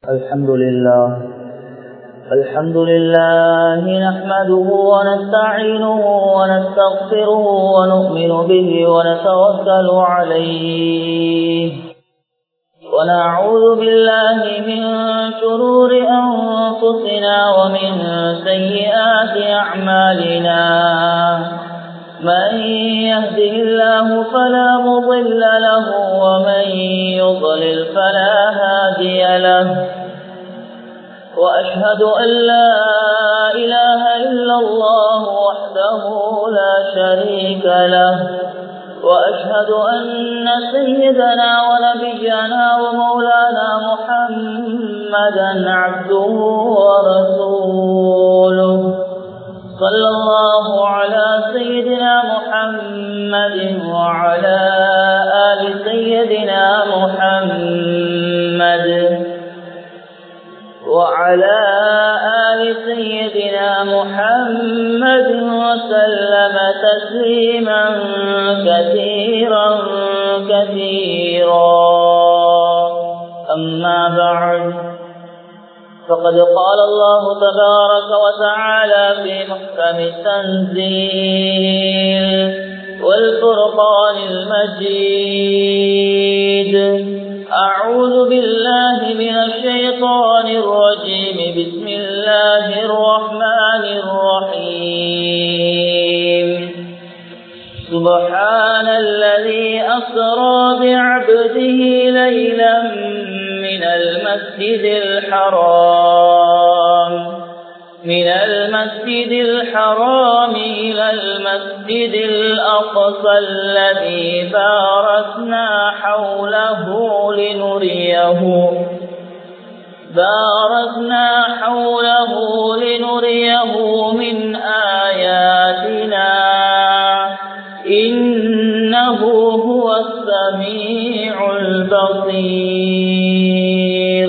الحمد لله الحمد لله نحمده ونستعينه ونستغفره ونؤمن به ونتوكل عليه ونعوذ بالله من شرور أنفسنا ومن سيئات أعمالنا من يهده الله فلا مضل له ومن يضلل فلا هادي له وأشهد أن لا إله إلا الله وحده لا شريك له وأشهد أن سيدنا ونبينا ومولانا محمدا عبده ورسوله صلى الله على سيدنا محمد وعلى آل سيدنا محمد وعلى آل سيدنا محمد وسلم تسليما كثيرا كثيرا أما بعد فقد قال الله تبارك وتعالى في محكم التنزيل والفرقان المجيد أعوذ بالله من الشيطان الرجيم بسم الله الرحمن الرحيم سبحان الذي أسرى بعبده ليلا من المسجد الحرام من المسجد الحرام إلى المسجد الأقصى الذي باركنا حوله لنريه باركنا حوله لنريه من آياتنا إنه هو السميع البصير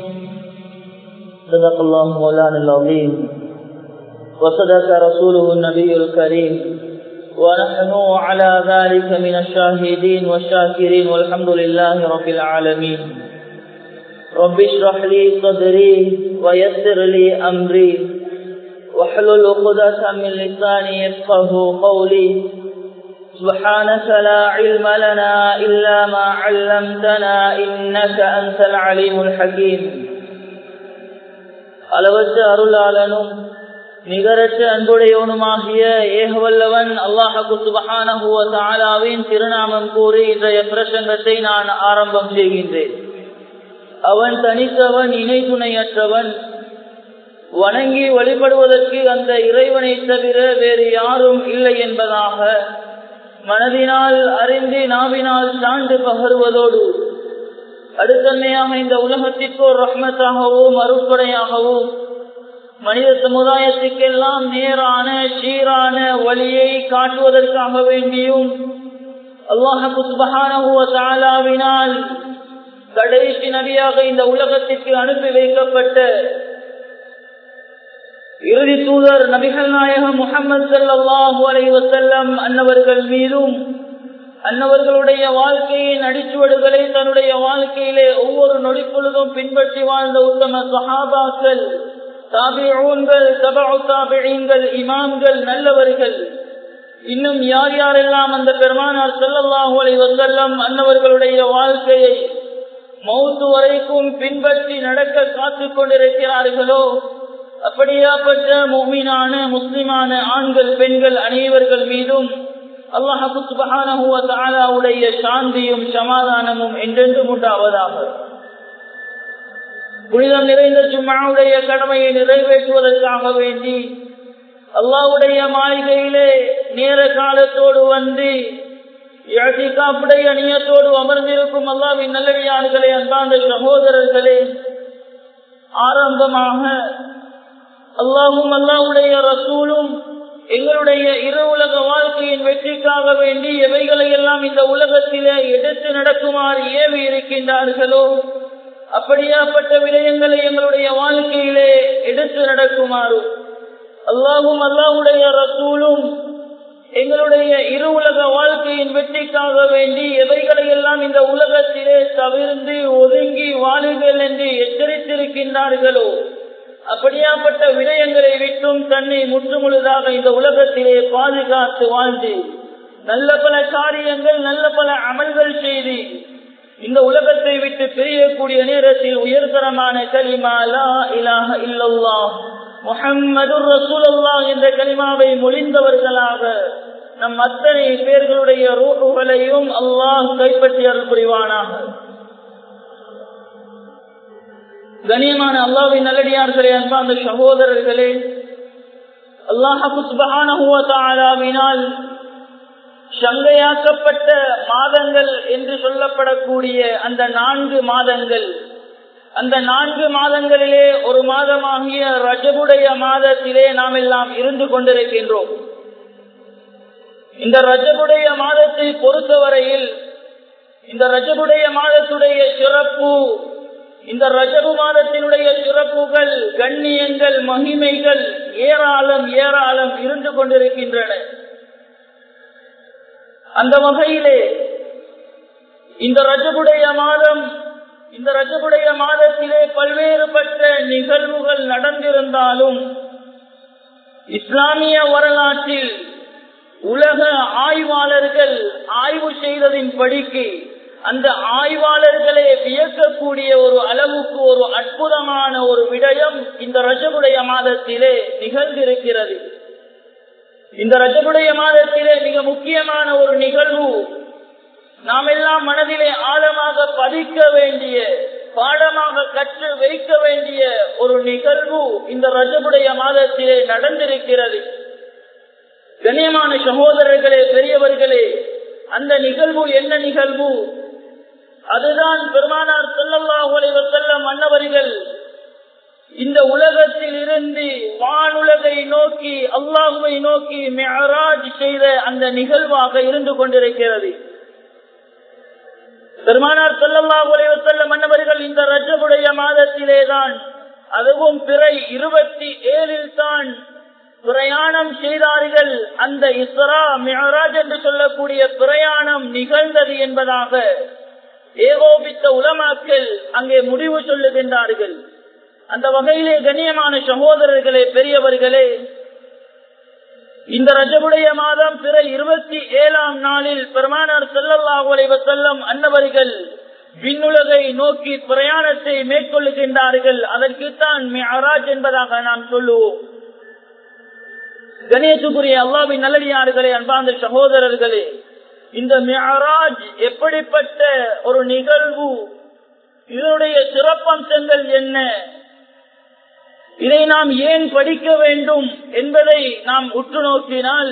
صدق الله مولانا العظيم وصدق رسوله النبي الكريم ونحن على ذلك من الشاهدين والشاكرين والحمد لله رب العالمين رب اشرح لي صدري ويسر لي أمري واحلل عقدة من لساني يفقه قولي سبحانك لا علم لنا إلا ما علمتنا إنك أنت العليم الحكيم அளவற்ற அருளாளனும் நிகரற்ற அன்புடையவனுமாகிய ஏகவல்லவன் அல்லாஹு சுபஹானஹுவ தாலாவின் திருநாமம் கூறி இன்றைய பிரசங்கத்தை நான் ஆரம்பம் செய்கின்றேன் அவன் தனித்தவன் இணை துணையற்றவன் வணங்கி வழிபடுவதற்கு அந்த இறைவனை தவிர வேறு யாரும் இல்லை என்பதாக மனதினால் அறிந்து நாவினால் சான்று பகருவதோடு அடுத்தன்மையாக இந்த உலகத்திற்கு ஒரு ரஹ்மத்தாகவும் அருட்படையாகவும் மனித சமுதாயத்துக்கெல்லாம் நேரான சீரான வழியை காட்டுவதற்காக வேண்டியும் அல்லாஹு சுபஹானவினால் கடைசி நபியாக இந்த உலகத்திற்கு அனுப்பி வைக்கப்பட்ட இறுதி தூதர் நபிகள் நாயகம் முகமது சல்லாஹூ அலை வசல்லம் அன்னவர்கள் மீதும் அன்னவர்களுடைய வாழ்க்கையின் அடிச்சுவடுகளை தன்னுடைய வாழ்க்கையிலே ஒவ்வொரு நொடிப்பொழுதும் பின்பற்றி வாழ்ந்த உத்தம சஹாபாக்கள் தாபிஊன்கள் தபு தாபிழீன்கள் இமாம்கள் நல்லவர்கள் இன்னும் யார் யாரெல்லாம் அந்த பெருமானார் செல்லல்லாஹு அலை வசல்லம் அன்னவர்களுடைய வாழ்க்கையை மௌத்து வரைக்கும் பின்பற்றி நடக்க காத்து கொண்டிருக்கிறார்களோ அப்படியாப்பட்ட மோமீனான முஸ்லிமான ஆண்கள் பெண்கள் அனைவர்கள் மீதும் அல்லாஹுடைய சாந்தியும் சமாதானமும் என்றென்றும் உண்டாவதாக புனிதம் நிறைந்த சும்மாவுடைய கடமையை நிறைவேற்றுவதற்காக வேண்டி அல்லாவுடைய மாளிகையிலே நேர காலத்தோடு வந்து காப்புடைய நியத்தோடு அமர்ந்திருக்கும் அல்லாவின் நல்லடியார்களே அன்பாந்த சகோதரர்களே ஆரம்பமாக அல்லாஹும் அல்லாவுடைய ரசூலும் எங்களுடைய இரு உலக வாழ்க்கையின் வெற்றிக்காக வேண்டி எவைகளை எல்லாம் இந்த உலகத்திலே எடுத்து நடக்குமாறு ஏவி இருக்கின்றார்களோ அப்படியாப்பட்ட விடயங்களை எங்களுடைய வாழ்க்கையிலே எடுத்து நடக்குமாறு அல்லாஹும் அல்லாஹுடைய ரசூலும் எங்களுடைய இரு உலக வாழ்க்கையின் வெற்றிக்காக வேண்டி எவைகளை எல்லாம் இந்த உலகத்திலே தவிர்ந்து ஒதுங்கி வாழுங்கள் என்று எச்சரித்திருக்கின்றார்களோ அப்படியாப்பட்ட விடயங்களை விட்டும் தன்னை முற்றுமுழுதாக இந்த உலகத்திலே பாதுகாத்து வாழ்ந்து நல்ல பல காரியங்கள் நல்ல பல அமல்கள் செய்து இந்த உலகத்தை விட்டு பிரியக்கூடிய நேரத்தில் உயர்தரமான கலிமா லா இலாஹ இல்லல்லா முஹம்மது ரசூலல்லா என்ற கலிமாவை மொழிந்தவர்களாக நம் அத்தனை பேர்களுடைய ரூகளையும் அல்லாஹ் கைப்பற்றி அருள் புரிவானாக கண்ணியமான அல்லாவின் நல்லடியார்களே அன்பார்ந்த சகோதரர்களே அல்லாஹாவினால் சங்கையாக்கப்பட்ட மாதங்கள் என்று சொல்லப்படக்கூடிய அந்த நான்கு மாதங்கள் அந்த நான்கு மாதங்களிலே ஒரு மாதமாகிய ரஜபுடைய மாதத்திலே நாம் எல்லாம் இருந்து கொண்டிருக்கின்றோம் இந்த ரஜபுடைய மாதத்தை பொறுத்தவரையில் இந்த ரஜபுடைய மாதத்துடைய சிறப்பு இந்த ரஜபு மாதத்தினுடைய சிறப்புகள் கண்ணியங்கள் மகிமைகள் ஏராளம் ஏராளம் இருந்து கொண்டிருக்கின்றன அந்த வகையிலே இந்த ரஜபுடைய மாதம் இந்த ரஜபுடைய மாதத்திலே பல்வேறுபட்ட நிகழ்வுகள் நடந்திருந்தாலும் இஸ்லாமிய வரலாற்றில் உலக ஆய்வாளர்கள் ஆய்வு செய்ததின் படிக்கு அந்த ஆய்வாளர்களே வியக்கக்கூடிய ஒரு அளவுக்கு ஒரு அற்புதமான ஒரு விடயம் இந்த ரஜபுடைய மாதத்திலே நிகழ்ந்திருக்கிறது இந்த ரஜபுடைய மாதத்திலே மிக முக்கியமான ஒரு நிகழ்வு நாம் எல்லாம் மனதிலே ஆழமாக பதிக்க வேண்டிய பாடமாக கற்று வைக்க வேண்டிய ஒரு நிகழ்வு இந்த ரஜபுடைய மாதத்திலே நடந்திருக்கிறது கண்ணியமான சகோதரர்களே பெரியவர்களே அந்த நிகழ்வு என்ன நிகழ்வு அதுதான் பெருமானார் செல்லல்லாஹுலை செல்லம் மன்னவர்கள் இந்த உலகத்தில் இருந்து வானுலகை நோக்கி அல்லாஹுவை நோக்கி மெஹராஜ் செய்த அந்த நிகழ்வாக இருந்து கொண்டிருக்கிறது பெருமானார் செல்லல்லாஹுலை செல்லம் மன்னவர்கள் இந்த ரஜபுடைய மாதத்திலேதான் அதுவும் பிறை இருபத்தி ஏழில் தான் பிரயாணம் செய்தார்கள் அந்த இஸ்ரா மெஹராஜ் என்று சொல்லக்கூடிய பிரயாணம் நிகழ்ந்தது என்பதாக ஏகோபித்த உலமாக்கள் அங்கே முடிவு சொல்லுகின்றார்கள் அந்த வகையிலே கண்ணியமான சகோதரர்களே பெரியவர்களே இந்த ரஜபுடைய மாதம் பிற இருபத்தி ஏழாம் நாளில் பெருமானார் செல்லல்லாஹுலை செல்லம் அன்னவர்கள் விண்ணுலகை நோக்கி பிரயாணத்தை மேற்கொள்ளுகின்றார்கள் அதற்குத்தான் மெஹராஜ் என்பதாக நாம் சொல்லுவோம் கணேசுக்குரிய அல்லாவின் நல்லடியார்களே அன்பார்ந்த சகோதரர்களே இந்த மெஹராஜ் எப்படிப்பட்ட ஒரு நிகழ்வு இதனுடைய சிறப்பம்சங்கள் என்ன இதை நாம் ஏன் படிக்க வேண்டும் என்பதை நாம் உற்று நோக்கினால்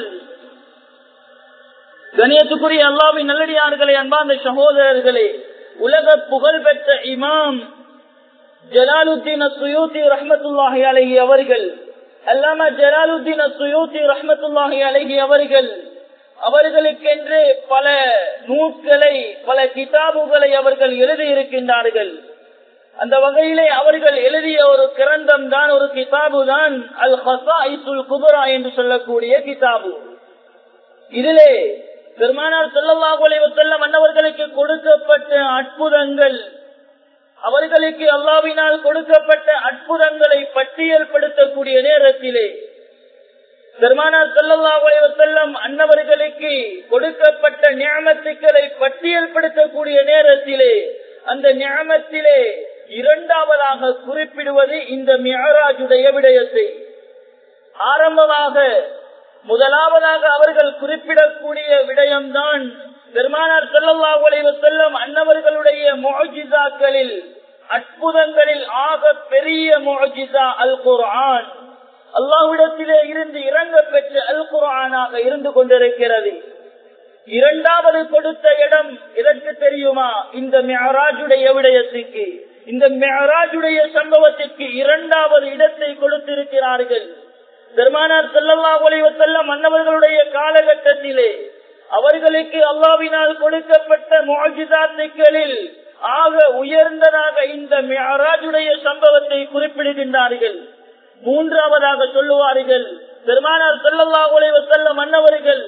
கணியத்துக்குரிய அல்லாவின் நல்லடியார்களே அன்பார்ந்த சகோதரர்களே உலக புகழ் பெற்ற இமாம் ஜலாலுத்தீன் சுயூத்தி ரஹமத்துல்லாஹி அலஹி அவர்கள் அல்லாம ஜலாலுத்தீன் சுயூத்தி ரஹமத்துல்லாஹி அலஹி அவர்கள் அவர்களுக்கென்று பல நூல்களை பல கிதாபுகளை அவர்கள் எழுதியிருக்கின்றார்கள் அந்த வகையிலே அவர்கள் எழுதிய ஒரு கிரந்தம் தான் ஒரு கிதாபு தான் அல் ஹசா இசுல் குபரா என்று சொல்லக்கூடிய கிதாபு இதிலே பெருமானார் செல்லல்லாஹுலை செல்ல மன்னவர்களுக்கு கொடுக்கப்பட்ட அற்புதங்கள் அவர்களுக்கு அல்லாவினால் கொடுக்கப்பட்ட அற்புதங்களை பட்டியல்படுத்தக்கூடிய நேரத்திலே பெருமானார் செல்லல்லாஹுலை செல்லம் அன்னவர்களுக்கு கொடுக்கப்பட்ட ஞாபகத்துக்களை பட்டியல்படுத்தக்கூடிய நேரத்திலே அந்த ஞாபகத்திலே இரண்டாவதாக குறிப்பிடுவது இந்த மியராஜுடைய விடயத்தை ஆரம்பமாக முதலாவதாக அவர்கள் குறிப்பிடக்கூடிய விடயம்தான் பெருமானார் செல்லல்லாஹுலை செல்லம் அன்னவர்களுடைய மொஜிசாக்களில் அற்புதங்களில் ஆக பெரிய மொஜிசா அல் குர்ஆன் அல்லாஹ்விடத்திலே இருந்து இறங்க பெற்ற அல் குர்ஆனாக இருந்து கொண்டிருக்கிறது இரண்டாவது கொடுத்த இடம் எதற்கு தெரியுமா இந்த மெஹராஜுடைய விடயத்துக்கு இந்த மெஹராஜுடைய சம்பவத்திற்கு இரண்டாவது இடத்தை கொடுத்திருக்கிறார்கள் பெருமானார் செல்லல்லா ஒளிவ செல்ல மன்னவர்களுடைய காலகட்டத்திலே அவர்களுக்கு அல்லாவினால் கொடுக்கப்பட்ட மோஜிதாத்துக்களில் ஆக உயர்ந்ததாக இந்த மெஹராஜுடைய சம்பவத்தை குறிப்பிடுகின்றார்கள் மூன்றாவதாக சொல்லுவார்கள் பெருமானார் செல்லல்லா ஒளிவ செல்ல மன்னவர்கள்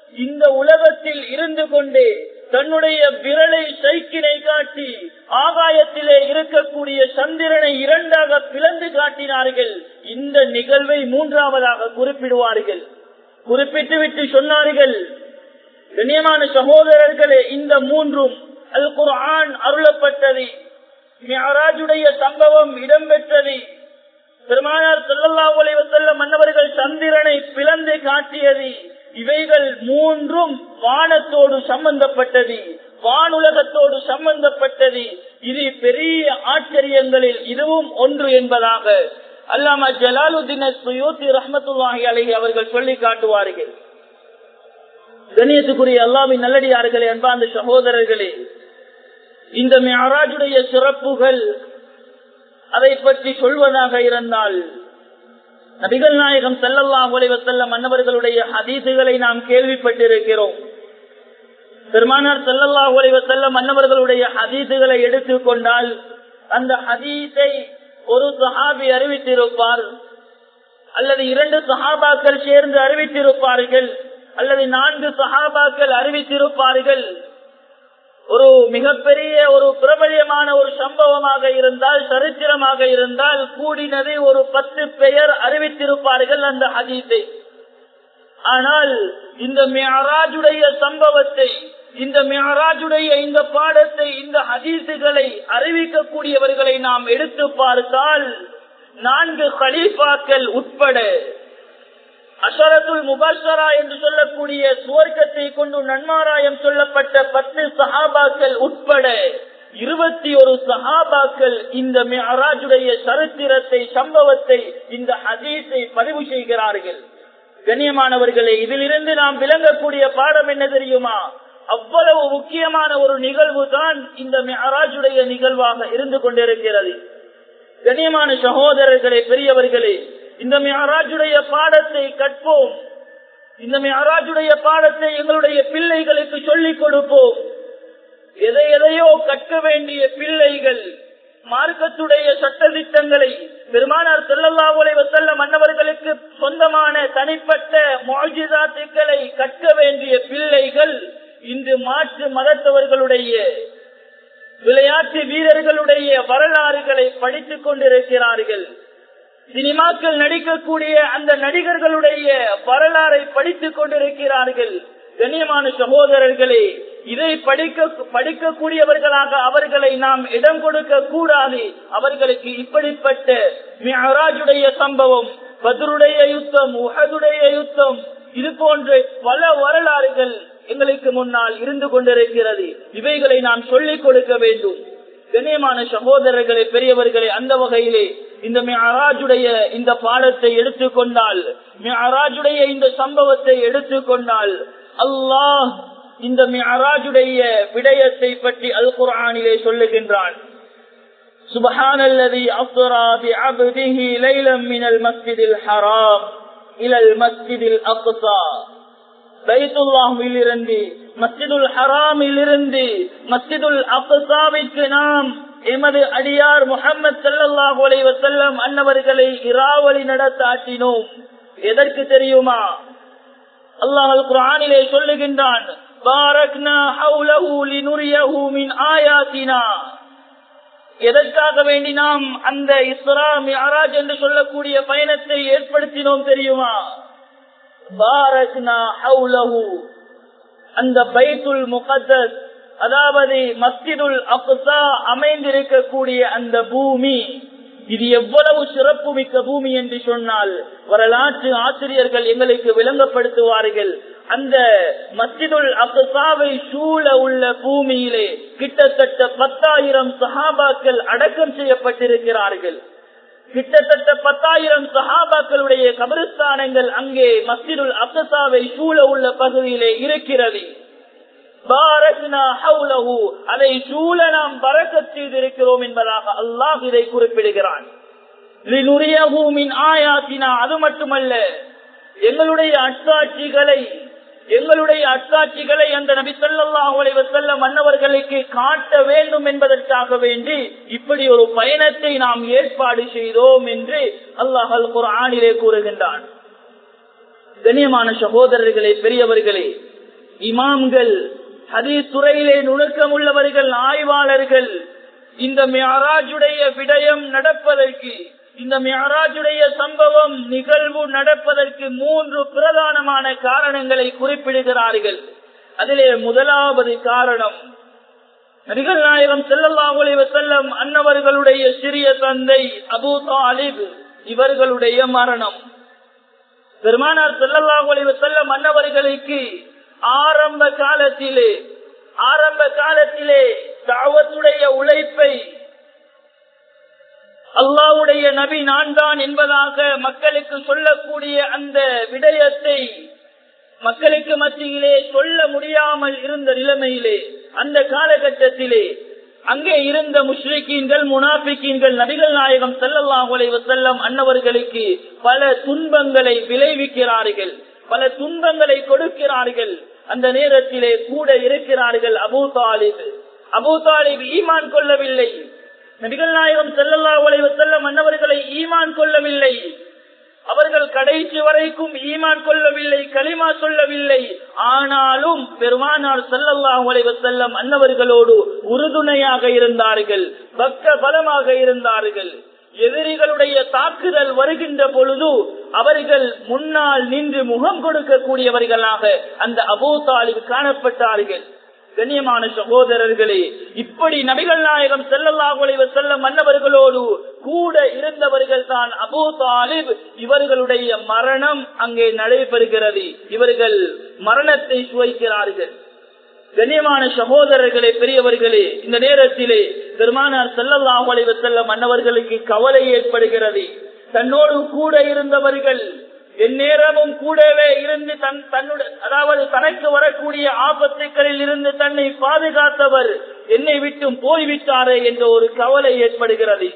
இந்த உலகத்தில் இருந்து கொண்டே தன்னுடைய விரலை சைக்கினை காட்டி ஆகாயத்திலே இருக்கக்கூடிய சந்திரனை இரண்டாக பிளந்து காட்டினார்கள் இந்த நிகழ்வை மூன்றாவதாக குறிப்பிடுவார்கள் குறிப்பிட்டு விட்டு சொன்னார்கள் கண்ணியமான சகோதரர்களே இந்த மூன்றும் அல் குர்ஆன் அருளப்பட்டது மியராஜுடைய சம்பவம் இடம்பெற்றது பெருமானார் ஸல்லல்லாஹு அலைஹி வஸல்லம் மன்னவர்கள் சந்திரனை பிளந்து காட்டியது இவைகள் மூன்றும் வானத்தோடு சம்பந்தப்பட்டது வானுலகத்தோடு சம்பந்தப்பட்டது இது பெரிய ஆச்சரியங்களில் இதுவும் ஒன்று என்பதாக அல்லாமா ஜலாலுதீன் சுயூத்தி ரஹமத்துல்லாஹி அலைஹி அவர்கள் சொல்லி காட்டுவார்கள் கணியத்துக்குரிய அல்லாவின் நல்லடியார்களே அன்பாந்த சகோதரர்களே இந்த மியராஜுடைய சிறப்புகள் அதை பற்றி சொல்வதாக இருந்தால் நபிகள் நாயகம் செல்லல்லாஹ் செல்லம் மன்னவர்களுடைய ஹதீசுகளை நாம் கேள்விப்பட்டிருக்கிறோம் பெருமானார் செல்லல்லாஹ் செல்லம் மன்னவர்களுடைய ஹதீசுகளை எடுத்துக்கொண்டால் அந்த ஹதீஸை ஒரு சஹாபி அறிவித்திருப்பார் அல்லது இரண்டு சஹாபாக்கள் சேர்ந்து அறிவித்திருப்பார்கள் அல்லது நான்கு சஹாபாக்கள் அறிவித்திருப்பார்கள் ஒரு மிகப்பெரிய ஒரு பிரபலியமான ஒரு சம்பவமாக இருந்தால் சரித்திரமாக இருந்தால் கூடினதை ஒரு பத்து பெயர் அறிவித்திருப்பார்கள் அந்த ஹதீஸை ஆனால் இந்த மியராஜுடைய சம்பவத்தை இந்த மியராஜுடைய இந்த பாடத்தை இந்த ஹதீசுகளை அறிவிக்கக்கூடியவர்களை நாம் எடுத்து பார்த்தால் நான்கு கலீஃபாக்கள் உட்பட அஷரத்துல் முபாஷரா என்று சொல்லக்கூடிய சுவர்க்கத்தை கொண்டு நன்மாராயம் சொல்லப்பட்ட பத்து சஹாபாக்கள் உட்பட இருபத்தி ஒரு சஹாபாக்கள் இந்த மியராஜுடைய சரித்திரத்தை சம்பவத்தை இந்த ஹதீஸை பதிவு செய்கிறார்கள் கண்ணியமானவர்களே இதிலிருந்து நாம் விளங்கக்கூடிய பாடம் என்ன தெரியுமா அவ்வளவு முக்கியமான ஒரு நிகழ்வு தான் இந்த மியராஜுடைய நிகழ்வாக இருந்து கொண்டிருக்கிறது கண்ணியமான சகோதரர்களே பெரியவர்களே இந்த மியராஜுடைய பாடத்தை கற்போம் இந்த மியராஜுடைய பாடத்தை எங்களுடைய பிள்ளைகளுக்கு சொல்லிக் கொடுப்போம் எதை எதையோ கற்க வேண்டிய பிள்ளைகள் மார்க்கத்துடைய சட்டதிட்டங்களை பெருமானார் செல்லல்லாவுலை வசல்ல மன்னவர்களுக்கு சொந்தமான தனிப்பட்ட மொழிதாத்துக்களை கற்க வேண்டிய பிள்ளைகள் இன்று மாற்று மதத்தவர்களுடைய விளையாட்டு வீரர்களுடைய வரலாறுகளை படித்துக் கொண்டிருக்கிறார்கள் சினிமாக்கள் நடிக்கக்கூடிய அந்த நடிகர்களுடைய வரலாறை படித்துக் கொண்டிருக்கிறார்கள் கண்ணியமான சகோதரர்களே இதை படிக்க படிக்கக்கூடியவர்களாக அவர்களை நாம் இடம் கொடுக்க கூடாது அவர்களுக்கு இப்படிப்பட்ட மியராஜுடைய சம்பவம் பதருடைய யுத்தம் உஹதுடைய யுத்தம் இது போன்ற பல வரலாறுகள் எங்களுக்கு முன்னால் இருந்து கொண்டிருக்கிறது இவைகளை நாம் சொல்லிக் கொடுக்க வேண்டும் கண்ணியமான சகோதரர்களே பெரியவர்களே அந்த வகையிலே இந்த மியராஜுடைய இந்த பாடத்தை எடுத்துக்கொண்டால் மியராஜுடைய இந்த சம்பவத்தை எடுத்துக்கொண்டால் அல்லாஹ் இந்த மியராஜுடைய விடயத்தை பற்றி அல் குரானிலே சொல்லுகின்றான் سبحان الذي أسرى بعبده ليلا من المسجد الحرام إلى المسجد الأقصى பைத்துல்லாஹில் இருந்து மஸ்ஜிதுல் ஹராமில் இருந்து மஸ்ஜிதுல் அப்சாவிற்கு நாம் எமது அடியார் முகமது சல்லாஹூ அலை வசல்லம் அன்னவர்களை இராவளி நடத்தாட்டினோம் எதற்கு தெரியுமா அல்லாஹ் குரானிலே சொல்லுகின்றான் எதற்காக வேண்டி நாம் அந்த இஸ்லாம் யாராஜ் என்று சொல்லக்கூடிய பயணத்தை ஏற்படுத்தினோம் தெரியுமா அந்த பைத்துல் முகத்தஸ் அதாவது மஸ்ஜிதுல் அப்சா அமைந்திருக்கக்கூடிய அந்த பூமி இது எவ்வளவு சிறப்பு மிக்க பூமி என்று சொன்னால் வரலாற்று ஆசிரியர்கள் எங்களுக்கு விளங்கப்படுத்துவார்கள் அந்த மஸ்ஜிதுல் அப்சாவை சூழ உள்ள பூமியிலே கிட்டத்தட்ட பத்தாயிரம் சஹாபாக்கள் அடக்கம் செய்யப்பட்டிருக்கிறார்கள் கிட்டத்தட்ட பத்தாயிரம் சஹாபாக்களுடைய கபரிஸ்தானங்கள் அங்கே மஸ்ஜிதுல் அப்சாவை சூழ உள்ள பகுதியிலே இருக்கிறது அதை சூழ நாம் பறக்க செய்திருக்கிறோம் என்பதாக அல்லாஹ் இதை குறிப்பிடுகிறான் அது மட்டுமல்ல எங்களுடைய அட்டாட்சிகளை எங்களுடைய அட்டாட்சிகளை அந்த நபி சொல்லாஹ் செல்ல மன்னவர்களுக்கு காட்ட வேண்டும் என்பதற்காக வேண்டி இப்படி ஒரு பயணத்தை நாம் ஏற்பாடு செய்தோம் என்று அல்லாஹ் அல் குரானிலே கூறுகின்றான் கண்ணியமான சகோதரர்களே பெரியவர்களே இமாம்கள் ஹதீஸ் துறையிலே நுணுக்கம் உள்ளவர்கள் ஆய்வாளர்கள் இந்த மியாராஜுடைய விடயம் நடப்பதற்கு இந்த மியாராஜுடைய சம்பவம் நிகழ்வு நடப்பதற்கு மூன்று பிரதானமான காரணங்களை குறிப்பிடுகிறார்கள் அதிலே முதலாவது காரணம் நபிகள் நாயகம் செல்லல்லாஹுலே செல்லம் அன்னவர்களுடைய சிறிய தந்தை அபு தாலிப் இவர்களுடைய மரணம் பெருமானார் செல்லல்லாஹுலே செல்லம் அன்னவர்களுக்கு ஆரம்ப காலத்திலே ஆரம்ப காலத்திலே தாவத்துடைய உழைப்பை அல்லாவுடைய நபி நான் தான் என்பதாக மக்களுக்கு சொல்லக்கூடிய அந்த விடயத்தை மக்களுக்கு மத்தியிலே சொல்ல முடியாமல் இருந்த நிலைமையிலே அந்த காலகட்டத்திலே அங்கே இருந்த முஸ்லிக்கீன்கள் முனாபிக்கீன்கள் நபிகள் நாயகம் செல்லல்லாஹுலை செல்லம் அன்னவர்களுக்கு பல துன்பங்களை விளைவிக்கிறார்கள் பல துன்பங்களை கொடுக்கிறார்கள் அந்த நேரத்திலே கூட இருக்கிறார்கள் அபூ தாலிப் அபூ தாலிப் ஈமான் கொள்ளவில்லை நபிகள் நாயகம் செல்லல்லா உழைவு செல்ல மன்னவர்களை ஈமான் கொள்ளவில்லை அவர்கள் கடைசி வரைக்கும் ஈமான் கொள்ளவில்லை களிமா சொல்லவில்லை ஆனாலும் பெருமானார் செல்லல்லா உழைவு செல்லம் அன்னவர்களோடு உறுதுணையாக இருந்தார்கள் பக்க பலமாக இருந்தார்கள் எதிரிகளுடைய தாக்குதல் வருகின்ற பொழுது அவர்கள் முன்னால் நின்று முகம் கொடுக்கக்கூடியவர்களாக அந்த அபூ தாலிப் காணப்பட்டார்கள் கண்ணியமான சகோதரர்களே இப்படி நபிகள் நாயகம் செல்லல்லாஹுலைவ செல்ல மன்னவர்களோடு கூட இருந்தவர்கள் தான் அபூ தாலிப் இவர்களுடைய மரணம் அங்கே நடைபெறுகிறது இவர்கள் மரணத்தை சுவைக்கிறார்கள் கண்ணியமான சகோதரர்களே பெரியவர்களே இந்த நேரத்திலே பெருமானார் செல்லல்லாஹுலைவ செல்ல மன்னவர்களுக்கு கவலை ஏற்படுகிறது தன்னோடு கூட இருந்தவர்கள் எந்நேரமும் கூடவே இருந்து தன் தன்னுடைய அதாவது தனக்கு வரக்கூடிய ஆபத்துக்களில் இருந்து தன்னை பாதுகாத்தவர் என்னை விட்டும் போய்விட்டாரே என்ற ஒரு கவலை ஏற்படுகிறது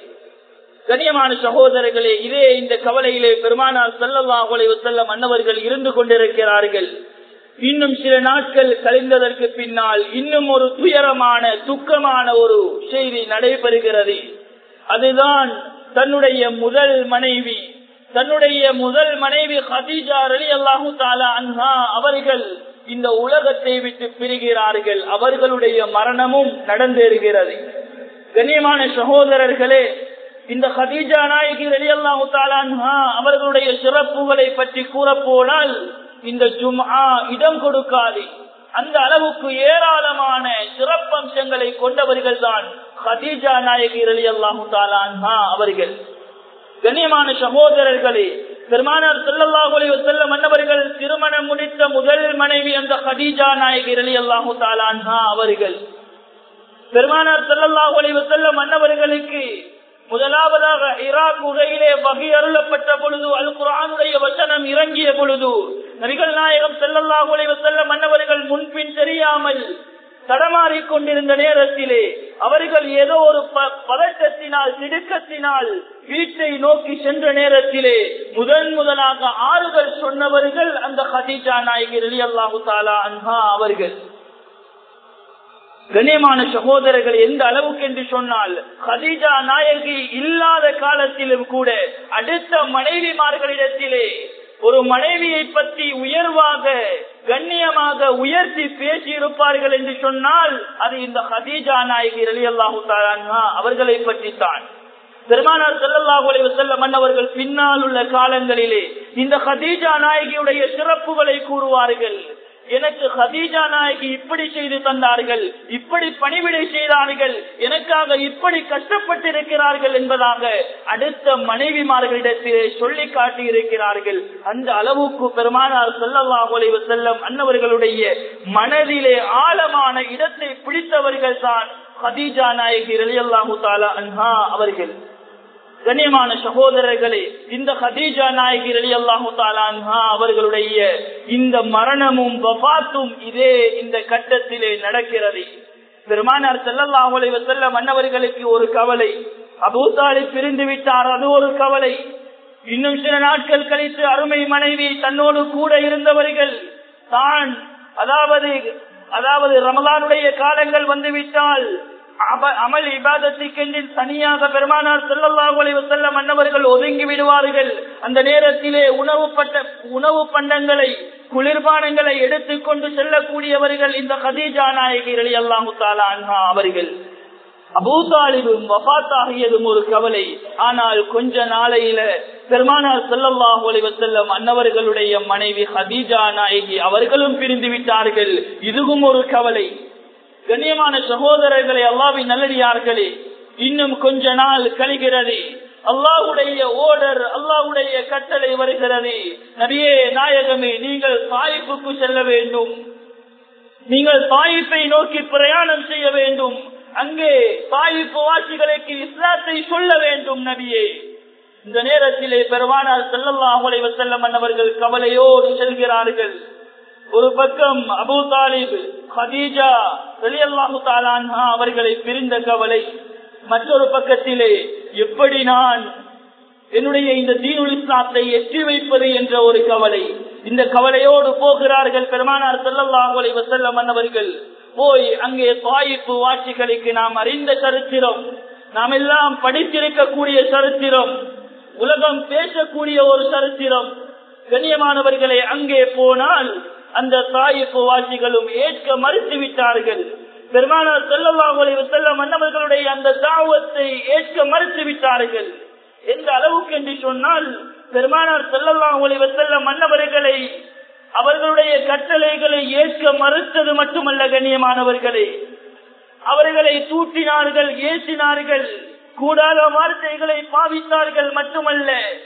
கனியமான சகோதரர்களே இதே இந்த கவலையிலே பெருமானார் செல்லல்லாஹுலை செல்ல மன்னவர்கள் இருந்து கொண்டிருக்கிறார்கள் இன்னும் சில நாட்கள் கழிந்ததற்கு பின்னால் இன்னும் ஒரு துயரமான துக்கமான ஒரு செய்தி நடைபெறுகிறது அதுதான் தன்னுடைய முதல் மனைவி தன்னுடைய முதல் மனைவி ஹதீஜா அலி அல்லாஹு தாலா அன்ஹா அவர்கள் இந்த உலகத்தை விட்டு பிரிகிறார்கள் அவர்களுடைய மரணமும் நடந்தேறுகிறது கண்ணியமான சகோதரர்களே இந்த ஹதீஜா நாயகி அலி அல்லாஹு தாலா அன்ஹா அவர்களுடைய சிறப்புகளை பற்றி கூறப்போனால் இந்த ஜும்ஆ இடம் கொடுக்காது அந்த அளவுக்கு ஏராளமான சிறப்பம்சங்களை கொண்டவர்கள் தான் ஹதீஜா நாயகி அலி அல்லாஹு தாலா அன்ஹா அவர்கள் கண்ணியமான சகோதரர்களே பெருமானார் செல்லல்லாஹுலை செல்ல மன்னவர்கள் திருமணம் முடித்த முதல் மனைவி அந்த ஹதீஜா நாயகி அலி அல்லாஹு தாலான்ஹா அவர்கள் பெருமானார் செல்லல்லாஹுலை செல்ல மன்னவர்களுக்கு முதலாவதாக ஈராக் குகையிலே வகை அருளப்பட்ட பொழுது அல் குரானுடைய வசனம் இறங்கிய பொழுது நபிகள் நாயகம் செல்லல்லாஹுலை செல்ல மன்னவர்கள் முன்பின் தெரியாமல் தடமாறிக் கொண்டிருந்த நேரத்திலே அவர்கள் ஏதோ ஒரு பதட்டத்தினால் திடுக்கத்தினால் வீட்டை நோக்கி சென்ற நேரத்திலே முதன் முதலாக ஆறுதல் சொன்னவர்கள் அந்த ஹதீஜா நாயகி அலி அல்லாஹு தாலா அன்ஹா அவர்கள் கண்ணியமான சகோதரர்கள் எந்த அளவுக்கு என்று சொன்னால் ஹதீஜா நாயகி இல்லாத காலத்திலும் கூட அடுத்த மனைவிமார்களிடத்திலே ஒரு மனைவியை பற்றி உயர்வாக கண்ணியமாக உயர்த்தி பேசி இருப்பார்கள் என்று சொன்னால் அது இந்த ஹதீஜா நாயகி அலி அல்லாஹு அவர்களை பற்றித்தான் பெருமானார் செல்லல்லாஹு செல்ல மன்னவர்கள் பின்னால் உள்ள காலங்களிலே இந்த ஹதீஜா நாயகியுடைய சிறப்புகளை கூறுவார்கள் எனக்கு ஹதீஜா நாயகி இப்படி செய்து தந்தார்கள் இப்படி பணிவிடை செய்தார்கள் எனக்காக இப்படி கஷ்டப்பட்டிருக்கிறார்கள் என்பதாக அடுத்த மனைவிமார்களிடத்திலே சொல்லி காட்டி இருக்கிறார்கள் அந்த அளவுக்கு பெருமானார் செல்லல்லாஹுலை செல்லம் அன்னவர்களுடைய மனதிலே ஆழமான இடத்தை பிடித்தவர்கள் தான் ஹதீஜா நாயகி ரலியல்லாஹு தாலா அன்ஹா அவர்கள் கண்ணியமான சகோதரர்களே இந்த ஹதீஜா நாயகி அலி அல்லாஹு தாலான்ஹா அவர்களுடைய இந்த மரணமும் வபாத்தும் இதே இந்த கட்டத்திலே நடக்கிறது பெருமானார் செல்லல்லாஹுலை செல்ல மன்னவர்களுக்கு ஒரு கவலை அபூத்தாலை பிரிந்து விட்டார் அது ஒரு கவலை இன்னும் சில நாட்கள் கழித்து அருமை மனைவி தன்னோடு கூட இருந்தவர்கள் தான் அதாவது அதாவது ரமலானுடைய காலங்கள் வந்துவிட்டால் அப- அமல் இபாதத்துக்கென்று தனியாக பெருமானார் செல்லல்லாஹு அலைஹி வஸல்லம் மன்னவர்கள் ஒதுங்கி விடுவார்கள் அந்த நேரத்திலே உணவு பட்ட உணவு பண்டங்களை குளிர்பானங்களை எடுத்துக்கொண்டு செல்லக்கூடியவர்கள் இந்த கதீஜா நாயகி அல்லாஹு தாலா அன்ஹா அவர்கள் அபூதாலிபும் வபாத்தாகியதும் ஒரு கவலை ஆனால் கொஞ்ச நாளையில பெருமானார் செல்லல்லாஹு அலைஹி வஸல்லம் அன்னவர்களுடைய மனைவி ஹதீஜா நாயகி அவர்களும் பிரிந்து விட்டார்கள் இதுவும் ஒரு கவலை கண்ணியமான சகோதரர்களே அல்லாவின் நல்லடியார்களே இன்னும் கொஞ்ச நாள் கழிகிறது அல்லாஹுடைய ஓடர் அல்லாஹுடைய கட்டளை வருகிறது நபியே நாயகமே நீங்கள் தாய்ப்புக்கு செல்ல வேண்டும் நீங்கள் தாயிப்பை நோக்கி பிரயாணம் செய்ய வேண்டும் அங்கே தாயிப்பு வாசிகளுக்கு இஸ்லாத்தை சொல்ல வேண்டும் நபியே இந்த நேரத்திலே பெருமானார் செல்லல்லாஹு அலைஹி வஸல்லம் அன்னவர்கள் கவலையோடு செல்கிறார்கள் ஒரு பக்கம் அபூ தாலிப் ஹதீஜா ரலியல்லாஹு தஆலா அன்ஹா அவர்களை பிரிந்த கவலை மற்றொரு பக்கத்திலே எப்படி நான் என்னுடைய இந்த தீனுல் இஸ்லாத்தை எட்டி வைப்பது என்ற ஒரு கவலை இந்த கவலையோடு போகிறார்கள் பெருமானார் செல்லல்லாஹு அலைஹி வஸல்லம் அன்னவர்கள் போய் அங்கே தாயிப்பு வாட்சிகளுக்கு நாம் அறிந்த சரித்திரம் நாம் எல்லாம் படித்திருக்கக்கூடிய சரித்திரம் உலகம் பேசக்கூடிய ஒரு சரித்திரம் கண்ணியமானவர்களை அங்கே போனால் அந்த தாயிப்பு வாசிகளும் ஏற்க மறுத்து விட்டார்கள் பெருமானார் செல்லல்லாஹு அலைஹி வஸல்லம் மன்னவர்களுடைய அந்த தாவத்தை ஏற்க மறுத்து விட்டார்கள் எந்த அளவுக்கு என்று சொன்னால் பெருமானார் செல்லல்லாஹு அலைஹி வஸல்லம் மன்னவர்களை அவர்களுடைய கட்டளைகளை ஏற்க மறுத்தது மட்டுமல்ல கண்ணியமானவர்களே அவர்களை தூட்டினார்கள் ஏசினார்கள் கூடாத வார்த்தைகளை பாவித்தார்கள் மட்டுமல்ல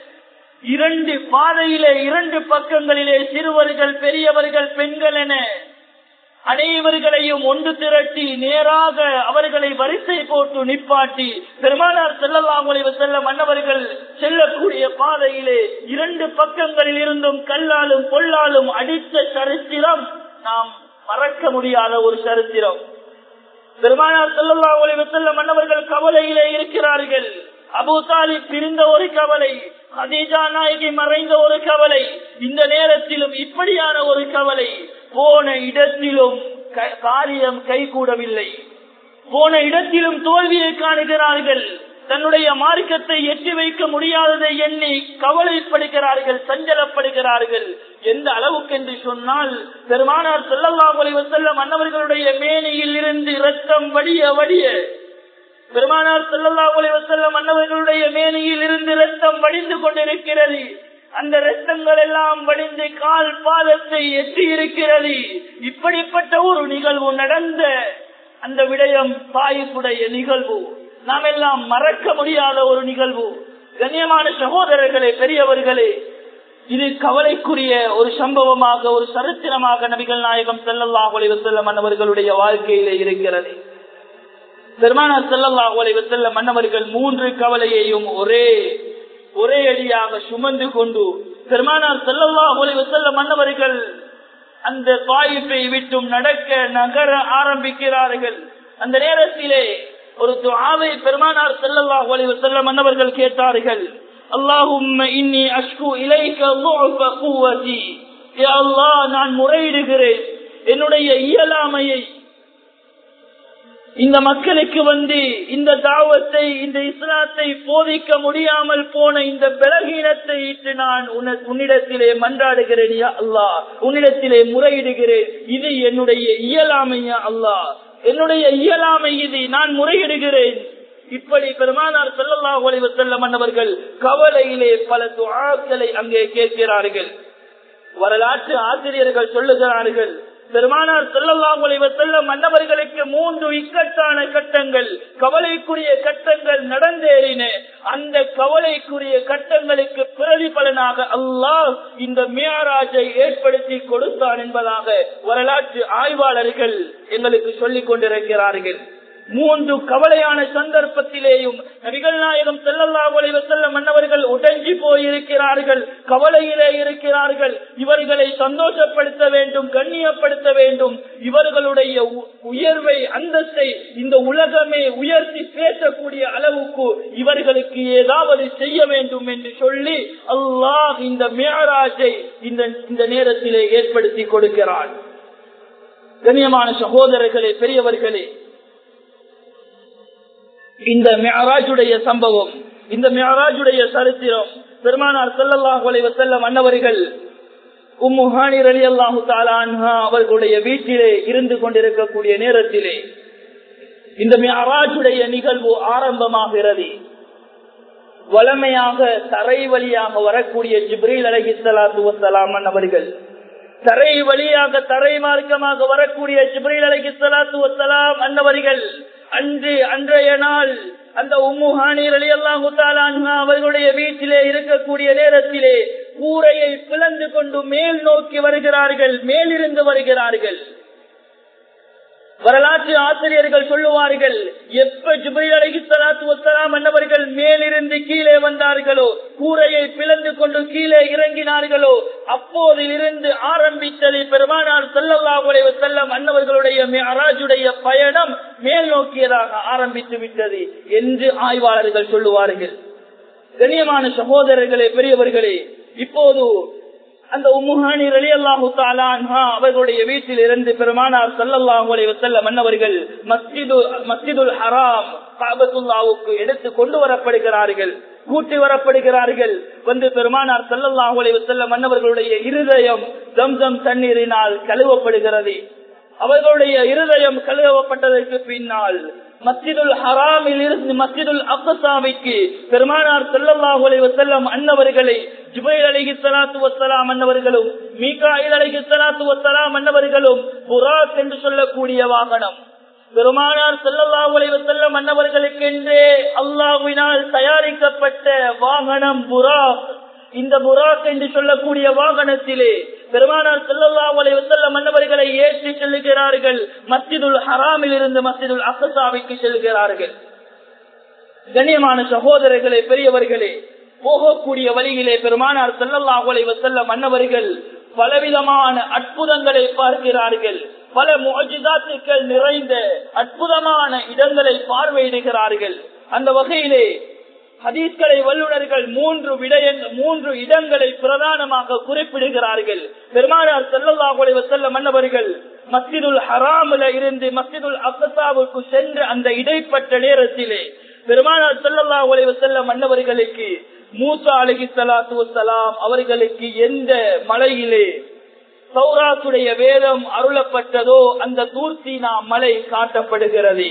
இரண்டு பாதையிலே இரண்டு பக்கங்களிலே சிறுவர்கள் பெரியவர்கள் பெண்கள் என அனைவர்களையும் ஒன்று திரட்டி நேராக அவர்களை வரிசை போட்டு நிப்பாட்டி பெருமானார் செல்லலாம் செல்ல மன்னவர்கள் செல்லக்கூடிய பாதையிலே இரண்டு பக்கங்களில் இருந்தும் கல்லாலும் பொல்லாலும் அடித்த சரித்திரம் நாம் மறக்க முடியாத ஒரு சரித்திரம் பெருமானார் செல்லலாம் செல்ல மன்னவர்கள் கவலையிலே இருக்கிறார்கள் அபு தாலிப் பிரிந்த ஒரு கவலை ஹதீஜா நாயகி மறைந்த ஒரு கவலை இந்த நேரத்திலும் இப்படியான ஒரு கவலை போன இடத்திலும் க- காரியம் கைகூடவில்லை போன இடத்திலும் தோல்வியை காணுகிறார்கள் தன்னுடைய மார்க்கத்தை எட்டி வைக்க முடியாததை எண்ணி கவலைப்படுகிறார்கள் சஞ்சலப்படுகிறார்கள் எந்த அளவுக்கு என்று சொன்னால் பெருமானார் செல்லல்லாஹு அலைஹி வஸல்லம் அன்னவர்களுடைய மேனையில் இருந்து இரத்தம் வடிய வடிய பெருமானார் செல்லல்லாஹு அலைஹி வஸல்லம் அன்னவர்களுடைய மேனையில் இருந்து ரத்தம் வடிந்து கொண்டிருக்கிறது அந்த ரத்தங்கள் எல்லாம் வடிந்து கால் பாதத்தை எட்டி இருக்கிறது இப்படிப்பட்ட ஒரு நிகழ்வு நடந்த அந்த விடயம் தாயிப்புடைய நிகழ்வு நாம் எல்லாம் மறக்க முடியாத ஒரு நிகழ்வு கண்ணியமான சகோதரர்களே பெரியவர்களே இது கவலைக்குரிய ஒரு சம்பவமாக ஒரு சரித்திரமாக நபிகள் நாயகம் செல்லல்லாஹு அலைஹி வஸல்லம் அன்னவர்களுடைய வாழ்க்கையிலே இருக்கிறது பெருமானார் செல்லல்லாஹு அலைஹி வஸல்லம் மன்னவர்கள் மூன்று கவலையையும் ஒரே ஒரே அடியாக சுமந்து கொண்டு பெருமானார் செல்லல்லாஹு அலைஹி வஸல்லம் மன்னவர்கள் அந்த தாயிப்பை விட்டும் நடக்க நகர ஆரம்பிக்கிறார்கள் அந்த நேரத்திலே ஒரு துஆவை பெருமானார் செல்லல்லாஹு அலைஹி வஸல்லம் மன்னவர்கள் கேட்டார்கள் அல்லாஹும்ம இன்னி அஷ்கு இலைக்க ضعف قوتي யா அல்லாஹ் நான் முறையிடுகிறேன் என்னுடைய இயலாமையை இந்த மக்களுக்கு வந்து இந்த தாவத்தை இந்த இஸ்லாத்தை போதிக்க முடியாமல் போன இந்த பலகீனத்தை இட்டு நான் உன- உன்னிடத்திலே மன்றாடுகிறேன் யா அல்லாஹ் உன்னிடத்திலே முறையிடுகிறேன் இது என்னுடைய இயலாமையா அல்லாஹ் என்னுடைய இயலாமை இது நான் முறையிடுகிறேன் இப்படி பெருமானார் ஸல்லல்லாஹு அலைஹி வஸல்லம் அன்னவர்கள் கவலையிலே பல துஆக்களை அங்கே கேட்கிறார்கள் வரலாற்று ஆசிரியர்கள் சொல்லுகிறார்கள் பெருமானார் ஸல்லல்லாஹு அலைஹி வஸல்லம் மன்னவர்களுக்கு மூன்று இக்கட்டான கட்டங்கள் கவலைக்குரிய கட்டங்கள் நடந்தேறின அந்த கவலைக்குரிய கட்டங்களுக்கு பிரதிபலனாக அல்லாஹ் இந்த மியாராஜை ஏற்படுத்தி கொடுத்தான் என்பதாக வரலாற்று ஆய்வாளர்கள் எங்களுக்கு சொல்லிக் கொண்டிருக்கிறார்கள் மூன்று கவலையான சந்தர்ப்பத்திலேயும் நபிகள் நாயகம் செல்லல்லாஹு அலைஹி வஸல்லம் மன்னவர்கள் உடைஞ்சி போயிருக்கிறார்கள் கவலையிலே இருக்கிறார்கள் இவர்களை சந்தோஷப்படுத்த வேண்டும் கண்ணியப்படுத்த வேண்டும் இவர்களுடைய உ- உயர்வை அந்தஸ்தை இந்த உலகமே உயர்த்தி பேசக்கூடிய அளவுக்கு இவர்களுக்கு ஏதாவது செய்ய வேண்டும் என்று சொல்லி அல்லாஹ் இந்த மேராஜை இந்த இந்த நேரத்திலே ஏற்படுத்தி கொடுக்கிறான் கண்ணியமான சகோதரர்களே பெரியவர்களே இந்த மியராஜுடைய சம்பவம் இந்த மியராஜுடைய சரித்திரம் பெருமானார் செல்லல்லாஹு அலைவ செல்லம் அன்னவர்கள் உம்முஹானிர் அலி அல்லாஹு தாலான்ஹா அவர்களுடைய வீட்டிலே இருந்து கொண்டிருக்கக்கூடிய நேரத்திலே இந்த மியராஜுடைய நிகழ்வு ஆரம்பமாகிறது வளமையாக தரை வழியாக வரக்கூடிய ஜிப்ரீல் அலஹி சலாத்து வசலாம் அவர்கள் தரை வழியாக தரை மார்க்கமாக வரக்கூடிய ஜிப்ரீல் அலஹி சலாத்து வசலாம் அன்னவர்கள் அன்று அன்றைய நாள் அந்த உம்முஹானீர் அலி அல்லாஹு அவர்களுடைய வீட்டிலே இருக்கக்கூடிய நேரத்திலே கூரையை பிளந்து கொண்டு மேல் நோக்கி வருகிறார்கள் மேலிருந்து வருகிறார்கள் வரலாற்று ஆசிரியர்கள் சொல்லுவார்கள் எப்ப ஜுபைல் அலகி சலாத்து வசலாம் அன்னவர்கள் மேலிருந்து கீழே வந்தார்களோ கூரையை பிளந்து கொண்டு கீழே இறங்கினார்களோ அப்போதிலிருந்து ஆரம்பித்ததை பெருமானார் செல்லல்லாஹுடைய செல்லம் அன்னவர்களுடைய அராஜுடைய பயணம் மேல் நோக்கியதாக ஆரம்பித்து விட்டது என்று ஆய்வாளர்கள் சொல்லுவார்கள் கண்ணியமான சகோதரர்களே பெரியவர்களே இப்போது அந்த உம்முஹானி ரலி அல்லாஹு அவர்களுடைய வீட்டில் இருந்து பெருமானார் சல்லல்லாஹு அலைஹி வஸல்லம் மன்னவர்கள் மஸ்ஜிது மஸ்ஜிதுல் ஹராம் காபத்துல்லாவுக்கு எடுத்து கொண்டு வரப்படுகிறார்கள் கூட்டி வரப்படுகிறார்கள் வந்து பெருமானார் சல்லல்லாஹு அலைஹி வஸல்லம் மன்னவர்களுடைய இருதயம் ஜம்சம் தண்ணீரினால் கழுவப்படுகிறது அவர்களுடைய இருதயம் கழுவப்பட்டதற்கு பின்னால் மஸ்ஜிதுல் ஹராமில் இருந்து மஸ்ஜிதுல் அப்சாவிக்கு பெருமானார் செல்லல்லாஹு அலைஹி வஸல்லம் அன்னவர்களை ஜுபைல் அலைஹி ஸலாத்து வஸ்ஸலாம் அன்னவர்களும் மீகாயில் அலைஹி ஸலாத்து வஸ்ஸலாம் அன்னவர்களும் புராக் என்று சொல்லக்கூடிய வாகனம் பெருமானார் செல்லல்லாஹு அலைஹி வஸல்லம் அன்னவர்களுக்கென்றே அல்லாஹ்வினால் தயாரிக்கப்பட்ட வாகனம் புராக் இந்த புராக் என்று சொல்லக்கூடிய வாகனத்திலே பெருமானார் செல்லல்லாஹு அலைஹி வஸல்லம் மன்னவர்களை ஏற்றி செல்லுகிறார்கள் மஸ்ஜிதுல் ஹராமில் இருந்து மஸ்ஜிதுல் அக்ஸாவிற்கு செல்கிறார்கள் கண்ணியமான சகோதரர்களே பெரியவர்களே போகக்கூடிய வழியிலே பெருமானார் செல்லல்லாஹு அலைஹி வஸல்லம் மன்னவர்கள் பலவிதமான அற்புதங்களை பார்க்கிறார்கள் பல முஜிதாத்துக்கள் நிறைந்த அற்புதமான இடங்களை பார்வையிடுகிறார்கள் அந்த வகையிலே ஹதீஸ்களை வல்லுநர்கள் மூன்று விடயங் மூன்று இடங்களை பிரதானமாக குறிப்பிடுகிறார்கள் பெருமானார் செல்லல்லாஹுலை செல்ல மன்னவர்கள் மஸ்ஜிதுல் ஹராமில இருந்து மஸ்ஜிதுல் அக்சாவுக்கு சென்று அந்த இடைப்பட்ட நேரத்திலே பெருமானார் செல்லல்லாஹுலை செல்ல மன்னவர்களுக்கு மூசா அலகி சலாத்து வசலாம் அவர்களுக்கு எந்த மலையிலே சௌராத்துடைய வேதம் அருளப்பட்டதோ அந்த தூர்த்தினா மலை காட்டப்படுகிறது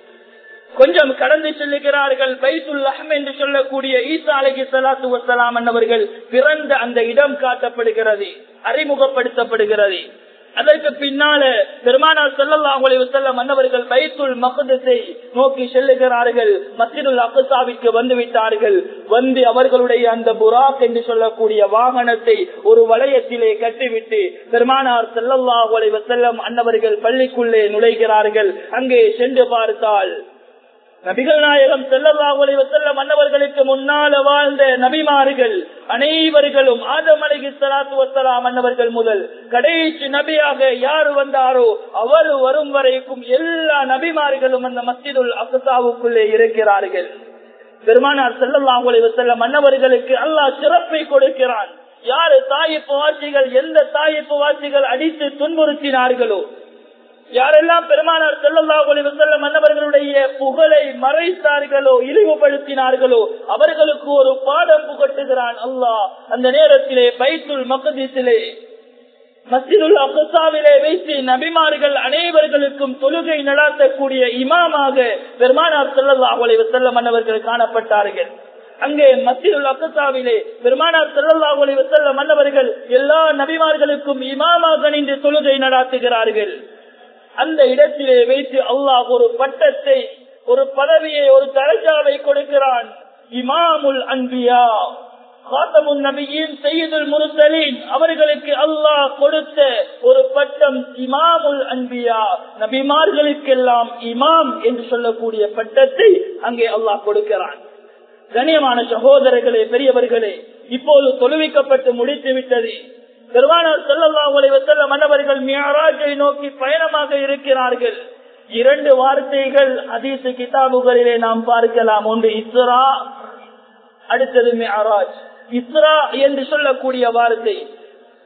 கொஞ்சம் கடந்து செல்லுகிறார்கள் பைத்துல் அஹம் என்று சொல்லக்கூடிய ஈசா அலகி சலாத்து வசலாம் என்னவர்கள் பிறந்த அந்த இடம் காட்டப்படுகிறது அறிமுகப்படுத்தப்படுகிறது அதற்கு பின்னால பெருமானார் செல்லல்லாஹுலை செல்ல மன்னவர்கள் பைத்துல் மகதத்தை நோக்கி செல்லுகிறார்கள் மஸ்ஜிதுல் அக்சாவிற்கு வந்து விட்டார்கள் வந்து அவர்களுடைய அந்த புராக் என்று சொல்லக்கூடிய வாகனத்தை ஒரு வளையத்திலே கட்டிவிட்டு பெருமானார் செல்லல்லாஹுலை செல்லம் அன்னவர்கள் பள்ளிக்குள்ளே நுழைகிறார்கள் அங்கே சென்று பார்த்தால் நபிகள் நாயகம் செல்லல்லாஹுலை செல்ல மன்னவர்களுக்கு முன்னால வாழ்ந்த நபிமார்கள் அனைவர்களும் ஆதம் அலகி சலாத்து வசலாம் மன்னவர்கள் முதல் கடைசி நபியாக யார் வந்தாரோ அவர் வரும் வரைக்கும் எல்லா நபிமார்களும் அந்த மஸ்ஜிதுல் அக்சாவுக்குள்ளே இருக்கிறார்கள் பெருமானார் செல்லல்லாஹுலை செல்ல மன்னவர்களுக்கு அல்லாஹ் சிறப்பை கொடுக்கிறான் யாரு தாயிப்பு வாசிகள் எந்த தாயிப்பு வாசிகள் அடித்து துன்புறுத்தினார்களோ யாரெல்லாம் பெருமானார் செல்லல்லாஹுலி வசல்ல மன்னவர்களுடைய புகழை மறைத்தார்களோ இழிவுபடுத்தினார்களோ அவர்களுக்கு ஒரு பாடம் புகட்டுகிறான் அல்லாஹ் அந்த நேரத்திலே பைத்துல் மகதீசிலே மஸ்ஜிதுல் அப்சாவிலே வைத்து நபிமார்கள் அனைவர்களுக்கும் தொழுகை நடாத்தக்கூடிய இமாமாக பெருமானார் செல்லல்லாஹுலை வசல்ல மன்னவர்கள் காணப்பட்டார்கள் அங்கே மத்தியுல் அக்கசாவிலே பெருமானார் செல்லல்லாஹுலை வசல்ல மன்னவர்கள் எல்லா நபிமார்களுக்கும் இமாமாக நின்று தொழுகை நடாத்துகிறார்கள் அந்த இடத்திலே வைத்து அல்லாஹ் ஒரு பட்டத்தை ஒரு பதவியை ஒரு தரஜாவை கொடுக்கிறான் இமாமுல் அன்பியா காத்தமுன் நபியின் செய்யுதுல் முருசலின் அவர்களுக்கு அல்லாஹ் கொடுத்த ஒரு பட்டம் இமாமுல் அன்பியா நபிமார்களுக்கெல்லாம் இமாம் என்று சொல்லக்கூடிய பட்டத்தை அங்கே அல்லாஹ் கொடுக்கிறான் கண்ணியமான சகோதரர்களே பெரியவர்களே இப்போது தொழுவிக்கப்பட்டு முடித்து விட்டது பெருமானார் செல்லல்லாஹுலை வசல்ல மன்னவர்கள் மியாராஜை நோக்கி பயணமாக இருக்கிறார்கள் இரண்டு வார்த்தைகள் அதீச கிதாபுகளிலே நாம் பார்க்கலாம் ஒன்று இஸ்ரா அடுத்தது மியாராஜ் இஸ்ரா என்று சொல்லக்கூடிய வார்த்தை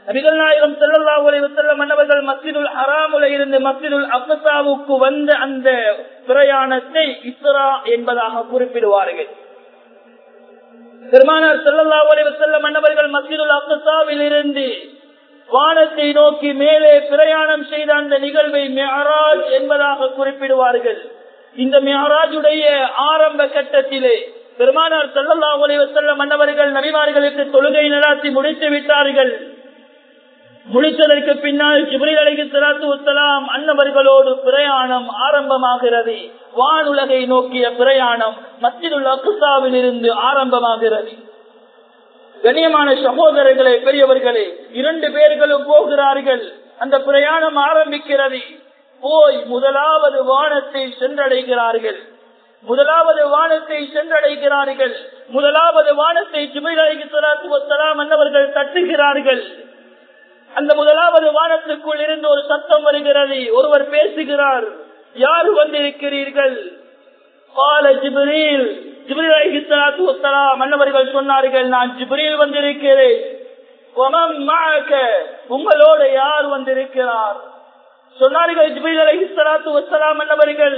நபிகள் நாயகம் செல்லல்லா உலக செல்ல மன்னவர்கள் மஸ்ஜிதுல் ஹராமுல இருந்து மஸ்ஜிதுல் அப்சாவுக்கு வந்த அந்த பிரயாணத்தை இஸ்ரா என்பதாக குறிப்பிடுவார்கள் பெருமானார் செல்லல்லா உலக செல்ல மன்னவர்கள் மஸ்ஜிதுல் அப்சாவில் இருந்து வானத்தை நோக்கி மேலே பிரயாணம் செய்த அந்த நிகழ்வை மெஹராஜ் என்பதாக குறிப்பிடுவார்கள் இந்த மெஹராஜுடைய ஆரம்ப கட்டத்திலே பெருமானார் செல்லல்லா உலக செல்ல மன்னவர்கள் நபிமார்களுக்கு தொழுகை நடாத்தி முடித்து விட்டார்கள் முடித்ததற்கு பின்னால் ஜிப்ரீல் அலைஹி ஸலாத்து வஸ்ஸலாம் அன்னவர்களோடு பிரயாணம் ஆரம்பமாகிறது வானுலகை நோக்கிய பிரயாணம் மஸ்ஜிதுல் அக்ஸாவில் இருந்து ஆரம்பமாகிறது கண்ணியமான சகோதரர்களே பெரியவர்களே இரண்டு பேர்களும் போகிறார்கள் அந்த பிரயாணம் ஆரம்பிக்கிறது போய் முதலாவது வானத்தை சென்றடைகிறார்கள் முதலாவது வானத்தை சென்றடைகிறார்கள் முதலாவது வானத்தை ஜிப்ரீல் அலைஹி ஸலாத்து வஸ்ஸலாம் அன்னவர்கள் தட்டுகிறார்கள் அந்த முதலாவது வானத்துக்குள் இருந்து ஒரு சத்தம் வருகிறது ஒருவர் பேசுகிறார் யார் வந்திருக்கிறீர்கள் கால ஜிப்ரீல் ஜிப்ரீல் அலைஹிஸ்ஸலாத்து வஸ்ஸலாம் மன்னவர்கள் சொன்னார்கள் நான் ஜிப்ரீல் வந்திருக்கிறேன் வமன் மஅக உங்களோட யார் வந்திருக்கிறார் சொன்னார்கள் ஜிப்ரீல் அலைஹிஸ்ஸலாத்து வஸ்ஸலாம் மன்னவர்கள்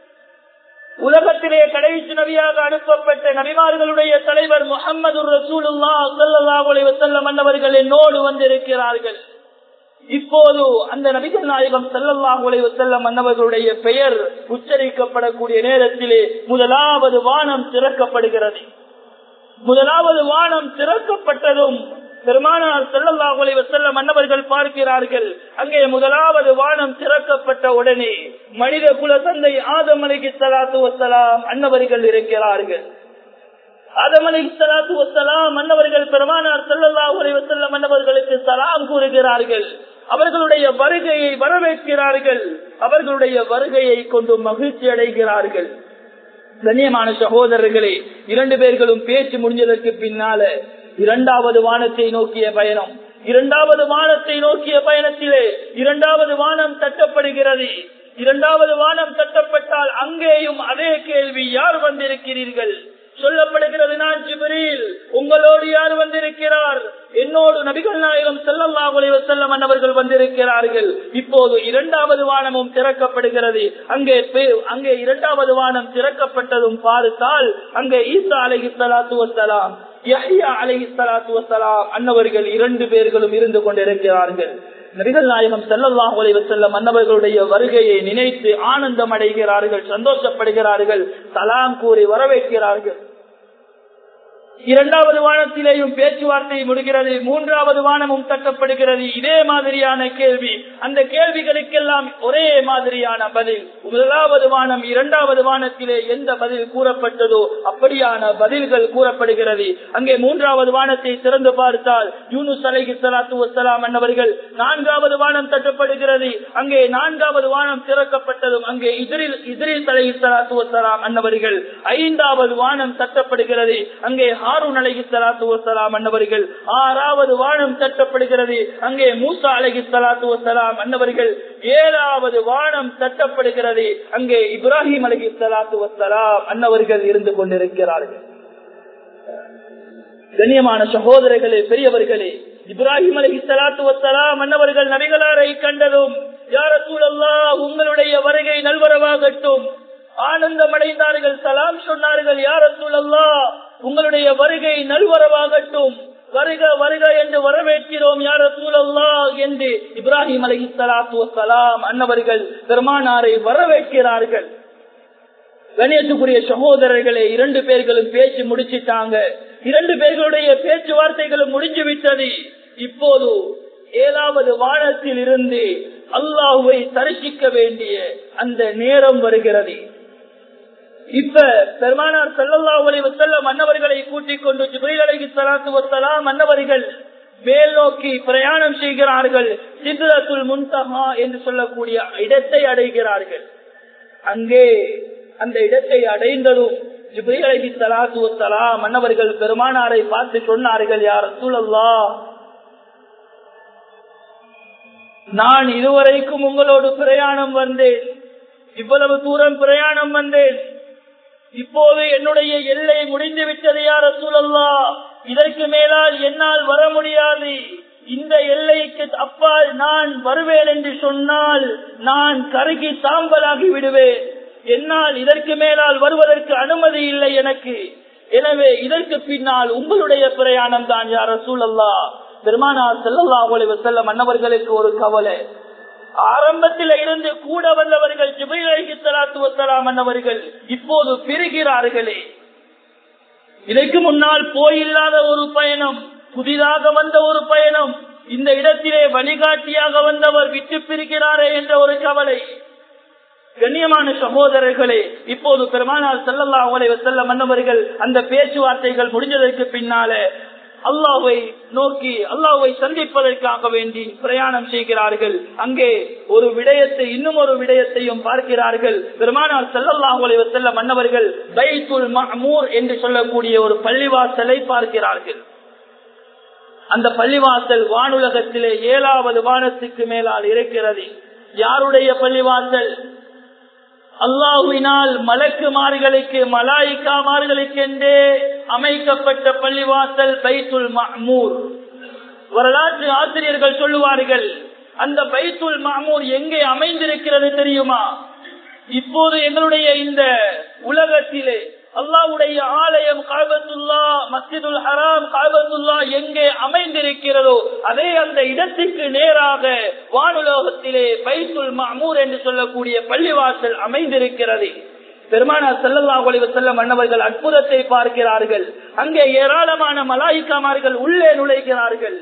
உலகத்திலே கடைசி நபியாக அனுப்பப்பட்ட நபிமார்களுடைய தலைவர் முகமது ரசூலுல்லா ஸல்லல்லாஹு அலைஹி வஸல்லம் மன்னவர்கள் என்னோடு வந்திருக்கிறார்கள் இப்போது அந்த நபிகள் நாயகம் செல்லல்லாஹு அலைஹி வஸல்லம் மன்னவர்களுடைய பெயர் உச்சரிக்கப்படக்கூடிய நேரத்திலே முதலாவது வானம் திறக்கப்படுகிறது முதலாவது வானம் திறக்கப்பட்டதும் பெருமானார் செல்லல்லாஹு அலைஹி வஸல்லம் மன்னவர்கள் பார்க்கிறார்கள் அங்கே முதலாவது வானம் திறக்கப்பட்ட உடனே மனித குல தந்தை ஆதம் அலைஹி ஸலாத்து வஸ்ஸலாம் அன்னவர்கள் இருக்கிறார்கள் ஆதம் அலைஹி ஸலாத்து வஸ்ஸலாம் மன்னவர்கள் பெருமானார் செல்லல்லாஹு அலைஹி வஸல்லம் மன்னவர்களுக்கு சலாம் கூறுகிறார்கள் அவர்களுடைய வருகையை வரவேற்கிறார்கள் அவர்களுடைய வருகையை கொண்டு மகிழ்ச்சி அடைகிறார்கள் கண்ணியமான சகோதரர்களே இரண்டு பேர்களும் பேச்சு முடிஞ்சதற்கு பின்னால இரண்டாவது வானத்தை நோக்கிய பயணம் இரண்டாவது வானத்தை நோக்கிய பயணத்திலே இரண்டாவது வானம் தட்டப்படுகிறது இரண்டாவது வானம் தட்டப்பட்டால் அங்கேயும் அதே கேள்வி யார் வந்திருக்கிறீர்கள் சொல்லப்படுகிறது நான் ஜிபரீல் உங்களோடு யார் வந்திருக்கிறார் என்னோடு நபிகள் நாயகம் செல்லல்லாஹுலே செல்லம் அன்னவர்கள் வந்திருக்கிறார்கள் இப்போது இரண்டாவது வானமும் திறக்கப்படுகிறது அங்கே அங்கே இரண்டாவது வானம் திறக்கப்பட்டதும் பார்த்தால் அங்கே ஈசா அலஹி சலாத்து வசலாம் யஹ்யா அலஹி சலாத்து வசலாம் அன்னவர்கள் இரண்டு பேர்களும் இருந்து கொண்டிருக்கிறார்கள் நபிகள் நாயகம் செல்லல்லாஹ் உலைவ செல்லம் அன்னவர்களுடைய வருகையை நினைத்து ஆனந்தம் அடைகிறார்கள் சந்தோஷப்படுகிறார்கள் சலாம் கூறி வரவேற்கிறார்கள் இரண்டாவது வானத்திலேயும் பேச்சுவார்த்தை முடிகிறது மூன்றாவது வானமும் தட்டப்படுகிறது இதே மாதிரியான கேள்வி அந்த கேள்விகளுக்கெல்லாம் ஒரே மாதிரியான பதில் முதலாவது வானம் இரண்டாவது வானத்திலே எந்த பதில் கூறப்பட்டதோ அப்படியான பதில்கள் கூறப்படுகிறது அங்கே மூன்றாவது வானத்தை திறந்து பார்த்தால் யூனுஸ் அலைஹி சலாத்து வசலாம் அன்னவர்கள் நான்காவது வானம் தட்டப்படுகிறது அங்கே நான்காவது வானம் திறக்கப்பட்டதும் அங்கே இதிரில் இதிரில் அலைஹி சலாத்து வசலாம் அன்னவர்கள் ஐந்தாவது வானம் தட்டப்படுகிறது அங்கே ஹாரூன் அலகி சலாத்து வசலாம் அன்னவர்கள் ஆறாவது வானம் தட்டப்படுகிறது அங்கே மூசா அலகி சலாத்து வசலாம் அன்னவர்கள் ஏழாவது வானம் தட்டப்படுகிறது அங்கே இப்ராஹிம் அலகி சலாத்து வசலாம் அன்னவர்கள் இருந்து கொண்டிருக்கிறார்கள் கண்ணியமான சகோதரர்களே பெரியவர்களே இப்ராஹிம் அலகி சலாத்து வசலாம் அன்னவர்கள் நபிகளாரை கண்டதும் யார சூழல்லா உங்களுடைய வருகை நல்வரவாகட்டும் ஆனந்தம் அடைந்தார்கள் சலாம் சொன்னார்கள் யார சூழல்லா உங்களுடைய வருகை நல்வரவாகட்டும் வருக வருக என்று வரவேற்கிறோம் யார சூழல்லா என்று இப்ராஹிம் அலி சலாத்து வசலாம் அன்னவர்கள் பெருமானாரை வரவேற்கிறார்கள் கணேசுக்குரிய சகோதரர்களே இரண்டு பேர்களும் பேச்சு முடிச்சிட்டாங்க இரண்டு பேர்களுடைய பேச்சுவார்த்தைகளும் முடிஞ்சு விட்டது இப்போது ஏழாவது வானத்தில் இருந்து அல்லாஹுவை தரிசிக்க வேண்டிய அந்த நேரம் வருகிறது இப்ப பெருமானார் செல்லல்லா உலை வசல்ல மன்னவர்களை கூட்டிக் கொண்டு ஜிப்ரீல் அலைஹி ஸலாத்து வஸ்ஸலாம் மன்னவர்கள் மேல் நோக்கி பிரயாணம் செய்கிறார்கள் சித்ரத்துல் முன்தஹா என்று சொல்லக்கூடிய இடத்தை அடைகிறார்கள் அங்கே அந்த இடத்தை அடைந்ததும் ஜிப்ரீல் அலைஹி ஸலாத்து வஸ்ஸலாம் மன்னவர்கள் பெருமானாரை பார்த்து சொன்னார்கள் யார் ரசூலல்லா நான் இதுவரைக்கும் உங்களோடு பிரயாணம் வந்தேன் இவ்வளவு தூரம் பிரயாணம் வந்தேன் இப்போது என்னுடைய எல்லை முடிந்து விட்டது யார சூழல்லா இதற்கு மேலால் என்னால் வர முடியாது இந்த எல்லைக்கு அப்பால் நான் வருவேன் என்று சொன்னால் நான் கருகி சாம்பலாகி விடுவேன் என்னால் இதற்கு மேலால் வருவதற்கு அனுமதி இல்லை எனக்கு எனவே இதற்கு பின்னால் உங்களுடைய பிரயாணம் தான் யார சூழல்லா பெருமானார் செல்லல்லா ஒளிவு செல்ல மன்னவர்களுக்கு ஒரு கவலை ஆரம்பத்தில் இருந்து கூட வந்தவர்கள் ஜிபைலி சலாத்து வசலாம் மன்னவர்கள் இப்போது பிரிகிறார்களே இதற்கு முன்னால் போயில்லாத ஒரு பயணம் புதிதாக வந்த ஒரு பயணம் இந்த இடத்திலே வழிகாட்டியாக வந்தவர் விட்டு பிரிக்கிறாரே என்ற ஒரு கவலை கண்ணியமான சகோதரர்களே இப்போது பெருமானார் செல்லல்லா அவரை செல்ல மன்னவர்கள் அந்த பேச்சுவார்த்தைகள் முடிஞ்சதற்கு பின்னாலே அல்லாவை நோக்கி அல்லாவை சந்திப்பதற்காக வேண்டி பிரயாணம் செய்கிறார்கள் அங்கே ஒரு விடயத்தை இன்னும் ஒரு விடயத்தையும் பார்க்கிறார்கள் பெருமானார் செல்லல்லாஹுலை செல்ல மன்னவர்கள் பைத்துல் மஹமூர் என்று சொல்லக்கூடிய ஒரு பள்ளிவாசலை பார்க்கிறார்கள் அந்த பள்ளிவாசல் வானுலகத்திலே ஏழாவது வானத்துக்கு மேலால் இருக்கிறது யாருடைய பள்ளிவாசல் அல்லாஹுவினால் மலக்குமார்களுக்கு மலாய்க்காமார்களுக்கு என்றே அமைக்கப்பட்ட பள்ளிவாசல் பைத்துல் மஹமூர் வரலாற்று ஆசிரியர்கள் சொல்லுவார்கள் அந்த பைத்துல் மஹமூர் எங்கே அமைந்திருக்கிறது தெரியுமா இப்போது எங்களுடைய இந்த உலகத்திலே அல்லாவுடைய ஆலயம் காபத்துல்லா மஸ்ஜிதுல் ஹராம் காபத்துல்லா எங்கே அமைந்திருக்கிறதோ அதே அந்த இடத்துக்கு நேராக வானுலோகத்திலே பைத்துல் மஹமூர் என்று சொல்லக்கூடிய பள்ளிவாசல் அமைந்திருக்கிறது பெருமானா செல்லல்லா ஒளிவு செல்ல மன்னவர்கள் அற்புதத்தை பார்க்கிறார்கள் அங்கே ஏராளமான மலாய்க்காமார்கள் உள்ளே நுழைகிறார்கள்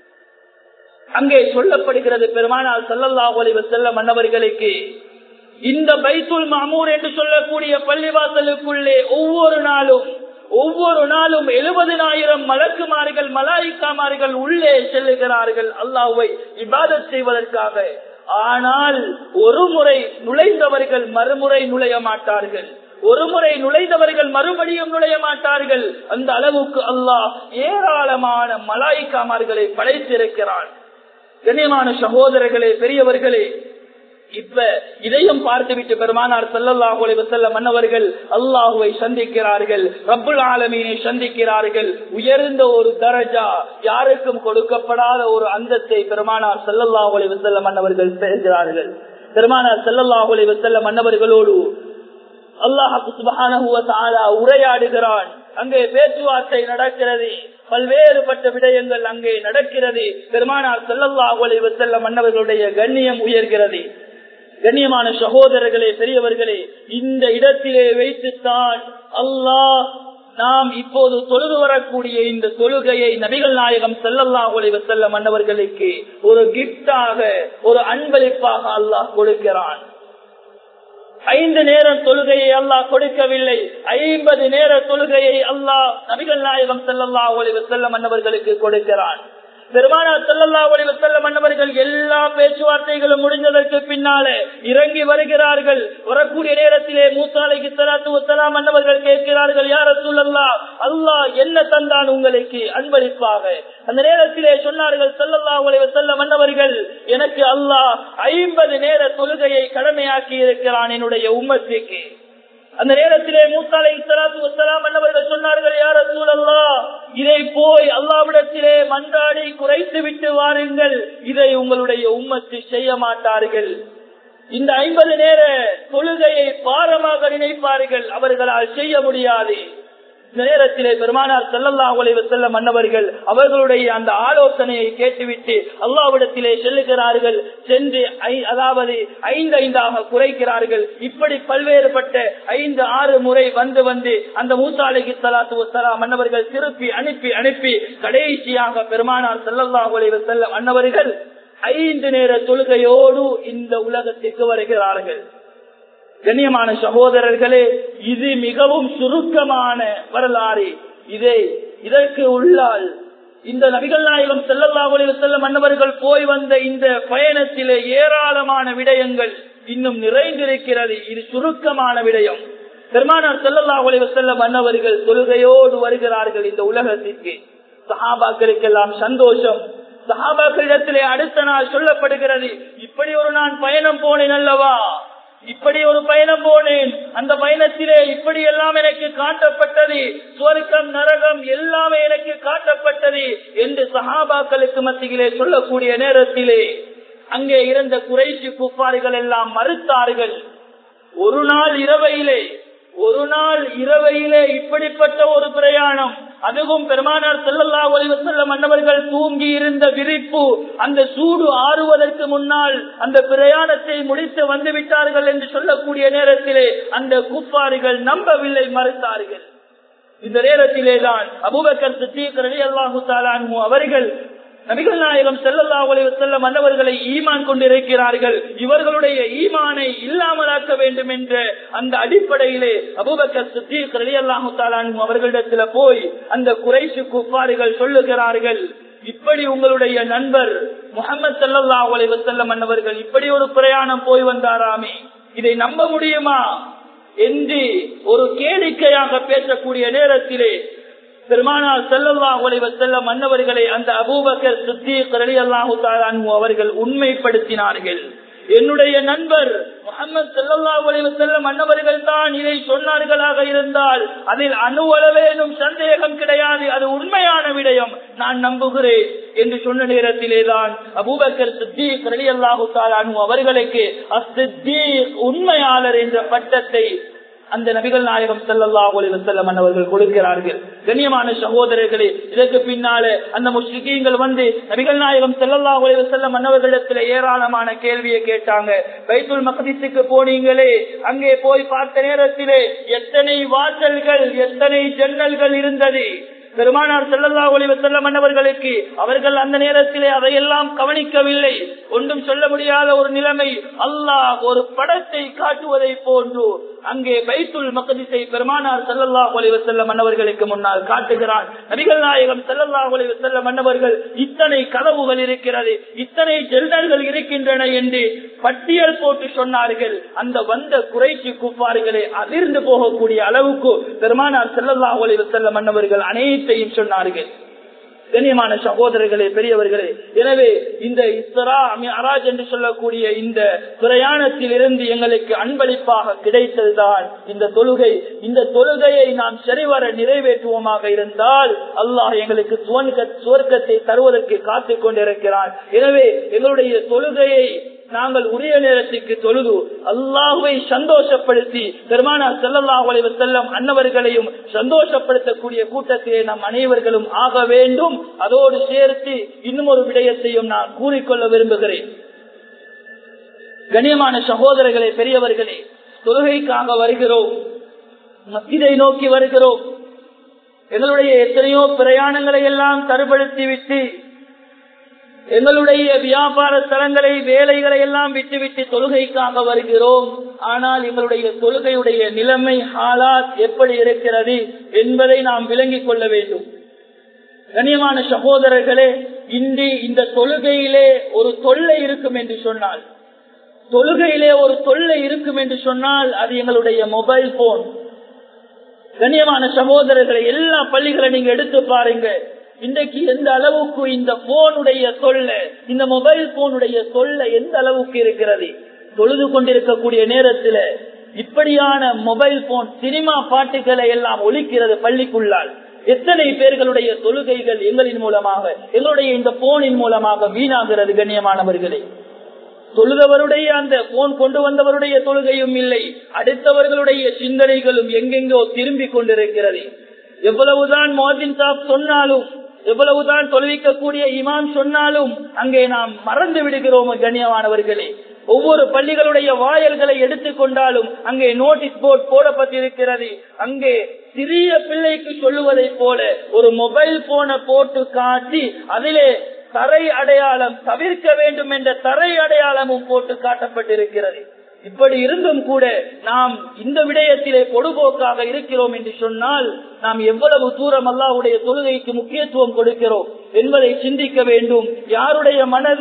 அங்கே சொல்லப்படுகிறது பெருமானால் செல்லல்லா ஒளிவு செல்ல மன்னவர்களுக்கு இந்த பைத்துல் மாமூர் என்று சொல்லக்கூடிய பள்ளிவாசலுக்குள்ளே ஒவ்வொரு நாளும் ஒவ்வொரு நாளும் எழுபதினாயிரம் மலக்குமார்கள் மலாய்க்காமார்கள் உள்ளே செல்லுகிறார்கள் அல்லாஹ்வை இபாதத் செய்வதற்காக ஆனால் ஒரு முறை நுழைந்தவர்கள் மறுமுறை நுழைய மாட்டார்கள் ஒரு முறை நுழைந்தவர்கள் மறுபடியும் நுழைய மாட்டார்கள் அந்த அளவுக்கு அல்லாஹ் ஏராளமான மலாய்க்காமார்களை படைத்திருக்கிறான் கண்ணியமான சகோதரர்களே பெரியவர்களே இப்ப இதையும் பார்த்துவிட்டு பெருமானார் செல்லல்லாஹு செல்ல மன்னவர்கள் அல்லாஹுவை சந்திக்கிறார்கள் ரப்புல் ஆலமீனை சந்திக்கிறார்கள் உயர்ந்த ஒரு தரஜா யாருக்கும் கொடுக்கப்படாத ஒரு அந்தத்தை பெருமானார் செல்லல்லாஹு செல்ல மன்னவர்கள் பெறுகிறார்கள் பெருமானார் செல்லல்லாஹு செல்ல மன்னவர்களோடு அல்லாஹு சுபஹான உரையாடுகிறான் அங்கே பேச்சுவார்த்தை நடக்கிறது பல்வேறுபட்ட விடயங்கள் அங்கே நடக்கிறது பெருமானார் செல்லல்லாஹு செல்ல மன்னவர்களுடைய கண்ணியம் உயர்கிறது கண்ணியமான சகோதரர்களே பெரியவர்களே இந்த இடத்திலே வைத்துத்தான் அல்லாஹ் நாம் இப்போது தொழுது வரக்கூடிய இந்த தொழுகையை நபிகள் நாயகம் செல்லல்லா ஒளிவ செல்ல மன்னவர்களுக்கு ஒரு கிப்டாக ஒரு அன்பளிப்பாக அல்லாஹ் கொடுக்கிறான் ஐந்து நேரம் தொழுகையை அல்லாஹ் கொடுக்கவில்லை ஐம்பது நேர தொழுகையை அல்லாஹ் நபிகள் நாயகம் செல்லல்லா ஒளிவ செல்ல மன்னவர்களுக்கு கொடுக்கிறான் பெருமானா செல்லல்லா ஒளிவ செல்ல மன்னவர்கள் எல்லா பேச்சுவார்த்தைகளும் முடிஞ்சதற்கு பின்னாலே இறங்கி வருகிறார்கள் வரக்கூடிய நேரத்திலே மூசாலைக்கு சலாத்து உத்தலாம் மன்னவர்கள் கேட்கிறார்கள் யார சூழல்லா அல்லாஹ் என்ன தந்தான் உங்களுக்கு அன்பளிப்பாக அந்த நேரத்திலே சொன்னார்கள் செல்லல்லா ஒளிவ செல்ல மன்னவர்கள் எனக்கு அல்லாஹ் ஐம்பது நேர தொழுகையை கடமையாக்கி இருக்கிறான் என்னுடைய உம்மத்துக்கு அந்த நேரத்திலே மூசாலை சலாத்து வசலாம் மன்னவர்கள் சொன்னார்கள் யார சூழல்லா இதை போய் அல்லாவிடத்திலே மன்றாடி குறைத்து விட்டு வாருங்கள் இதை உங்களுடைய உம்மத்து செய்ய மாட்டார்கள் இந்த ஐம்பது நேர தொழுகையை பாரமாக நினைப்பார்கள் அவர்களால் செய்ய முடியாது இந்த நேரத்திலே பெருமானார் செல்லல்லா உலைவு செல்ல மன்னவர்கள் அவர்களுடைய அந்த ஆலோசனையை கேட்டுவிட்டு அல்லாவிடத்திலே செல்லுகிறார்கள் சென்று அதாவது ஐந்து ஐந்தாக குறைக்கிறார்கள் இப்படி பல்வேறுபட்ட ஐந்து ஆறு முறை வந்து வந்து அந்த மூசாலைக்கு சலாத்து வசலா மன்னவர்கள் திருப்பி அனுப்பி அனுப்பி கடைசியாக பெருமானார் செல்லல்லா உலைவு செல்ல மன்னவர்கள் ஐந்து நேர தொழுகையோடு இந்த உலகத்திற்கு வருகிறார்கள் கண்ணியமான சகோதரர்களே இது மிகவும் சுருக்கமான வரலாறு இதே இதற்கு உள்ளால் இந்த நபிகள் நாயகம் செல்லல்லாஹுலே செல்ல மன்னவர்கள் போய் வந்த இந்த பயணத்திலே ஏராளமான விடயங்கள் இன்னும் நிறைந்திருக்கிறது இது சுருக்கமான விடயம் பெருமானார் செல்லல்லாஹுலே செல்ல மன்னவர்கள் தொழுகையோடு வருகிறார்கள் இந்த உலகத்திற்கு சஹாபாக்களுக்கெல்லாம் சந்தோஷம் சஹாபாக்களிடத்திலே அடுத்த நாள் சொல்லப்படுகிறது இப்படி ஒரு நான் பயணம் போனேன் அல்லவா இப்படி ஒரு பயணம் போனேன் அந்த பயணத்திலே இப்படி எல்லாம் எனக்கு காட்டப்பட்டது சுவர்க்கம் நரகம் எல்லாமே எனக்கு காட்டப்பட்டது என்று சஹாபாக்களுக்கு மத்தியிலே சொல்லக்கூடிய நேரத்திலே அங்கே இருந்த குறைசி குப்பாரிகள் எல்லாம் மறுத்தார்கள் ஒரு நாள் இரவையிலே ஒரு நாள் இரவையிலே இப்படிப்பட்ட ஒரு பிரயாணம் அதுவும் பெருமானார் செல்லல்லா ஒளிவு செல்ல மன்னவர்கள் தூங்கி இருந்த விரிப்பு அந்த சூடு ஆறுவதற்கு முன்னால் அந்த பிரயாணத்தை முடித்து வந்து விட்டார்கள் என்று சொல்லக்கூடிய நேரத்திலே அந்த குப்பாரிகள் நம்பவில்லை மறுத்தார்கள் இந்த நேரத்திலே தான் அபுபக்கர் சித்திக் ரலி அல்லாஹு தாலான்ஹு அவர்கள் நபிகள் நாயகம் செல்லல்லா ஒளிவு செல்ல மன்னவர்களை ஈமான் கொண்டிருக்கிறார்கள் இவர்களுடைய ஈமானை இல்லாமலாக்க வேண்டும் என்ற அந்த அடிப்படையிலே அபுபக்கர் சித்திக் ரலி அல்லாஹு தாலான்ஹு அவர்களிடத்துல போய் அந்த குறைசு குப்பாரிகள் சொல்லுகிறார்கள் இப்படி உங்களுடைய நண்பர் முகமது சல்லா அலி வசல்லம் அன்னவர்கள் இப்படி ஒரு பிரயாணம் போய் வந்தாராமே இதை நம்ப முடியுமா என்று ஒரு கேளிக்கையாக பேசக்கூடிய நேரத்திலே பெருமானார் செல்லல்லா உலைவ செல்ல மன்னவர்களை அந்த அபூபக்கர் சுத்தி கரடி அல்லாஹு அவர்கள் உண்மைப்படுத்தினார்கள் என்னுடைய நண்பர் முகமது செல்லல்லா உலைவ செல்ல மன்னவர்கள் தான் இதை சொன்னார்களாக இருந்தால் அதில் அணுவளவேனும் சந்தேகம் கிடையாது அது உண்மையான விடயம் நான் நம்புகிறேன் என்று சொன்ன நேரத்திலே தான் அபூபக்கர் சித்தி கரடி அல்லாஹு அவர்களுக்கு அசித்தி உண்மையாளர் என்ற பட்டத்தை அந்த நபிகள் நாயகம் செல்லல்லா ஒளி வசல்லம் அவர்கள் கொடுக்கிறார்கள் கண்ணியமான சகோதரர்களே இதற்கு பின்னால அந்த முஸ்லிகீங்கள் வந்து நபிகள் நாயகம் செல்லல்லா ஒளி வசல்லம் மன்னவர்களிடத்துல ஏராளமான கேள்வியை கேட்டாங்க பைத்துல் மகதிசுக்கு போனீங்களே அங்கே போய் பார்த்த நேரத்திலே எத்தனை வாசல்கள் எத்தனை ஜன்னல்கள் இருந்தது பெருமானார் செல்லல்லா ஒளிவ செல்ல மன்னவர்களுக்கு அவர்கள் அந்த நேரத்திலே அதையெல்லாம் கவனிக்கவில்லை ஒன்றும் சொல்ல முடியாத ஒரு நிலைமை அல்லாஹ் ஒரு படத்தை காட்டுவதை போன்று அங்கே பைத்துல் மகதிசை பெருமானார் செல்லல்லா ஒளிவ செல்ல மன்னவர்களுக்கு முன்னால் காட்டுகிறான் நபிகள் நாயகம் செல்லல்லா ஒளிவ செல்ல மன்னவர்கள் இத்தனை கதவுகள் இருக்கிறது இத்தனை ஜெல்டர்கள் இருக்கின்றன என்று பட்டியல் போட்டு சொன்னார்கள் அந்த வந்த குறைச்சி குப்பாறுகளை அதிர்ந்து போகக்கூடிய அளவுக்கு பெருமானார் செல்லல்லா ஒளிவ செல்ல மன்னவர்கள் அனைத்தையும் சொன்னார்கள் கண்ணியமான சகோதரர்களே பெரியவர்களே எனவே இந்த இஸ்ரா அராஜ் என்று சொல்லக்கூடிய இந்த பிரயாணத்தில் இருந்து எங்களுக்கு அன்பளிப்பாக கிடைத்ததுதான் இந்த தொழுகை இந்த தொழுகையை நாம் சரிவர நிறைவேற்றுவோமாக இருந்தால் அல்லாஹ் எங்களுக்கு சுவர்க்கத்தை தருவதற்கு காத்துக் கொண்டிருக்கிறான் எனவே எங்களுடைய தொழுகையை நாங்கள் உரிய நேரத்துக்கு தொழுது அல்லாஹுவை சந்தோஷப்படுத்தி பெருமானா செல்லல்லா உழைவு செல்லம் அன்னவர்களையும் சந்தோஷப்படுத்தக்கூடிய கூட்டத்திலே நாம் அனைவர்களும் ஆக வேண்டும் அதோடு சேர்த்து இன்னும் ஒரு விடயத்தையும் நான் கூறிக்கொள்ள விரும்புகிறேன் கண்ணியமான சகோதரர்களே பெரியவர்களே தொழுகைக்காக வருகிறோம் மத்திதை நோக்கி வருகிறோம் எங்களுடைய எத்தனையோ பிரயாணங்களை எல்லாம் தருபடுத்தி விட்டு எங்களுடைய வியாபார தலங்களை வேலைகளை எல்லாம் விட்டுவிட்டு தொழுகைக்காக வருகிறோம் ஆனால் எங்களுடைய தொழுகையுடைய நிலைமை ஹாலாத் எப்படி இருக்கிறது என்பதை நாம் விளங்கிக் கொள்ள வேண்டும் கண்ணியமான சகோதரர்களே இன்றி இந்த தொழுகையிலே ஒரு தொல்லை இருக்கும் என்று சொன்னால் தொழுகையிலே ஒரு தொல்லை இருக்கும் என்று சொன்னால் அது எங்களுடைய மொபைல் போன் கண்ணியமான சகோதரர்களை எல்லா பள்ளிகளை நீங்க எடுத்து பாருங்க இன்றைக்கு எந்த அளவுக்கு இந்த போனுடைய சொல்ல இந்த மொபைல் போனுடைய சொல்ல எந்த அளவுக்கு இருக்கிறது தொழுது கொண்டிருக்கக்கூடிய நேரத்தில் இப்படியான மொபைல் போன் சினிமா பாட்டுகளை எல்லாம் ஒழிக்கிறது பள்ளிக்குள்ளால் எத்தனை பேர்களுடைய தொழுகைகள் எங்களின் மூலமாக எங்களுடைய இந்த போனின் மூலமாக வீணாகிறது கண்ணியமானவர்களே தொழுதவருடைய அந்த போன் கொண்டு வந்தவருடைய தொழுகையும் இல்லை அடுத்தவர்களுடைய சிந்தனைகளும் எங்கெங்கோ திரும்பி கொண்டிருக்கிறது எவ்வளவுதான் மோதின் சாப் சொன்னாலும் எவ்வளவுதான் தொழுவிக்கக்கூடிய இமாம் சொன்னாலும் அங்கே நாம் மறந்து விடுகிறோம் கண்ணியமானவர்களே ஒவ்வொரு பள்ளிகளுடைய வாயல்களை எடுத்துக்கொண்டாலும் அங்கே நோட்டீஸ் போர்ட் போடப்பட்டிருக்கிறது அங்கே சிறிய பிள்ளைக்கு சொல்லுவதை போல ஒரு மொபைல் போனை போட்டு காட்டி அதிலே தரை அடையாளம் தவிர்க்க வேண்டும் என்ற தரை அடையாளமும் போட்டு காட்டப்பட்டிருக்கிறது இப்படி இருந்தும் கூட நாம் இந்த விடயத்திலே பொடுபோக்காக இருக்கிறோம் என்று சொன்னால் நாம் எவ்வளவு தூரம் அல்லாவுடைய தொழுகைக்கு முக்கியத்துவம் கொடுக்கிறோம் என்பதை சிந்திக்க வேண்டும் யாருடைய மனதும்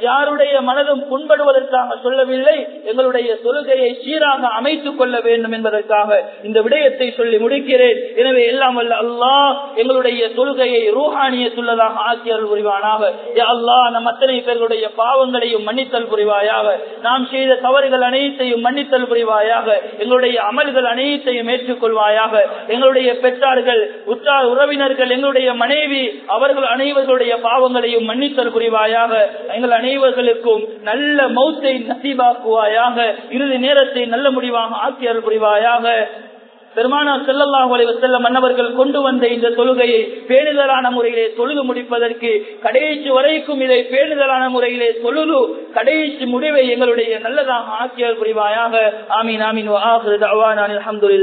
யாருடைய மனதும் புண்படுவதற்காக சொல்லவில்லை எங்களுடைய தொழுகையை சீராக அமைத்துக் கொள்ள வேண்டும் என்பதற்காக இந்த விடயத்தை சொல்லி முடிக்கிறேன் எனவே எல்லாம் வல்ல அல்லாஹ் எங்களுடைய தொழுகையை ரூஹானியத்துள்ளதாக ஆக்கியல் புரிவானாக யா அல்லாஹ் நம் அத்தனை பேர்களுடைய பாவங்களையும் மன்னித்தல் புரிவாயாக நாம் செய்த தவறுகள் அனைத்தையும் மன்னித்தல் புரிவாயாக எங்களுடைய அமல்கள் அனைத்தையும் ஏற்றுக்கொள்வாயாக எங்களுடைய பெற்றார்கள் உற்றார் உறவினர்கள் எங்களுடைய மனைவி அவர்கள் அனைவர்களுடைய பாவங்களையும் மன்னித்தல் புரிவாயாக எங்கள் அனைவர்களுக்கும் நல்ல மௌத்தை நசீபாக்குவாயாக இறுதி நேரத்தை நல்ல முடிவாக ஆக்கியல் புரிவாயாக பெருமானா செல்லல்லாஹு அலைஹி வஸல்லம் மன்னவர்கள் கொண்டு வந்த இந்த தொழுகையை பேணுதலான முறையிலே தொழுது முடிப்பதற்கு கடைசி வரைக்கும் இதை பேணுதலான முறையிலே தொழுது கடைசி முடிவை எங்களுடைய நல்லதாக ஆக்கியல் புரிவாயாக ஆமீன் ஆமீன் வ ஆகிரு தஅவானா அல்ஹம்துலில்லாஹ்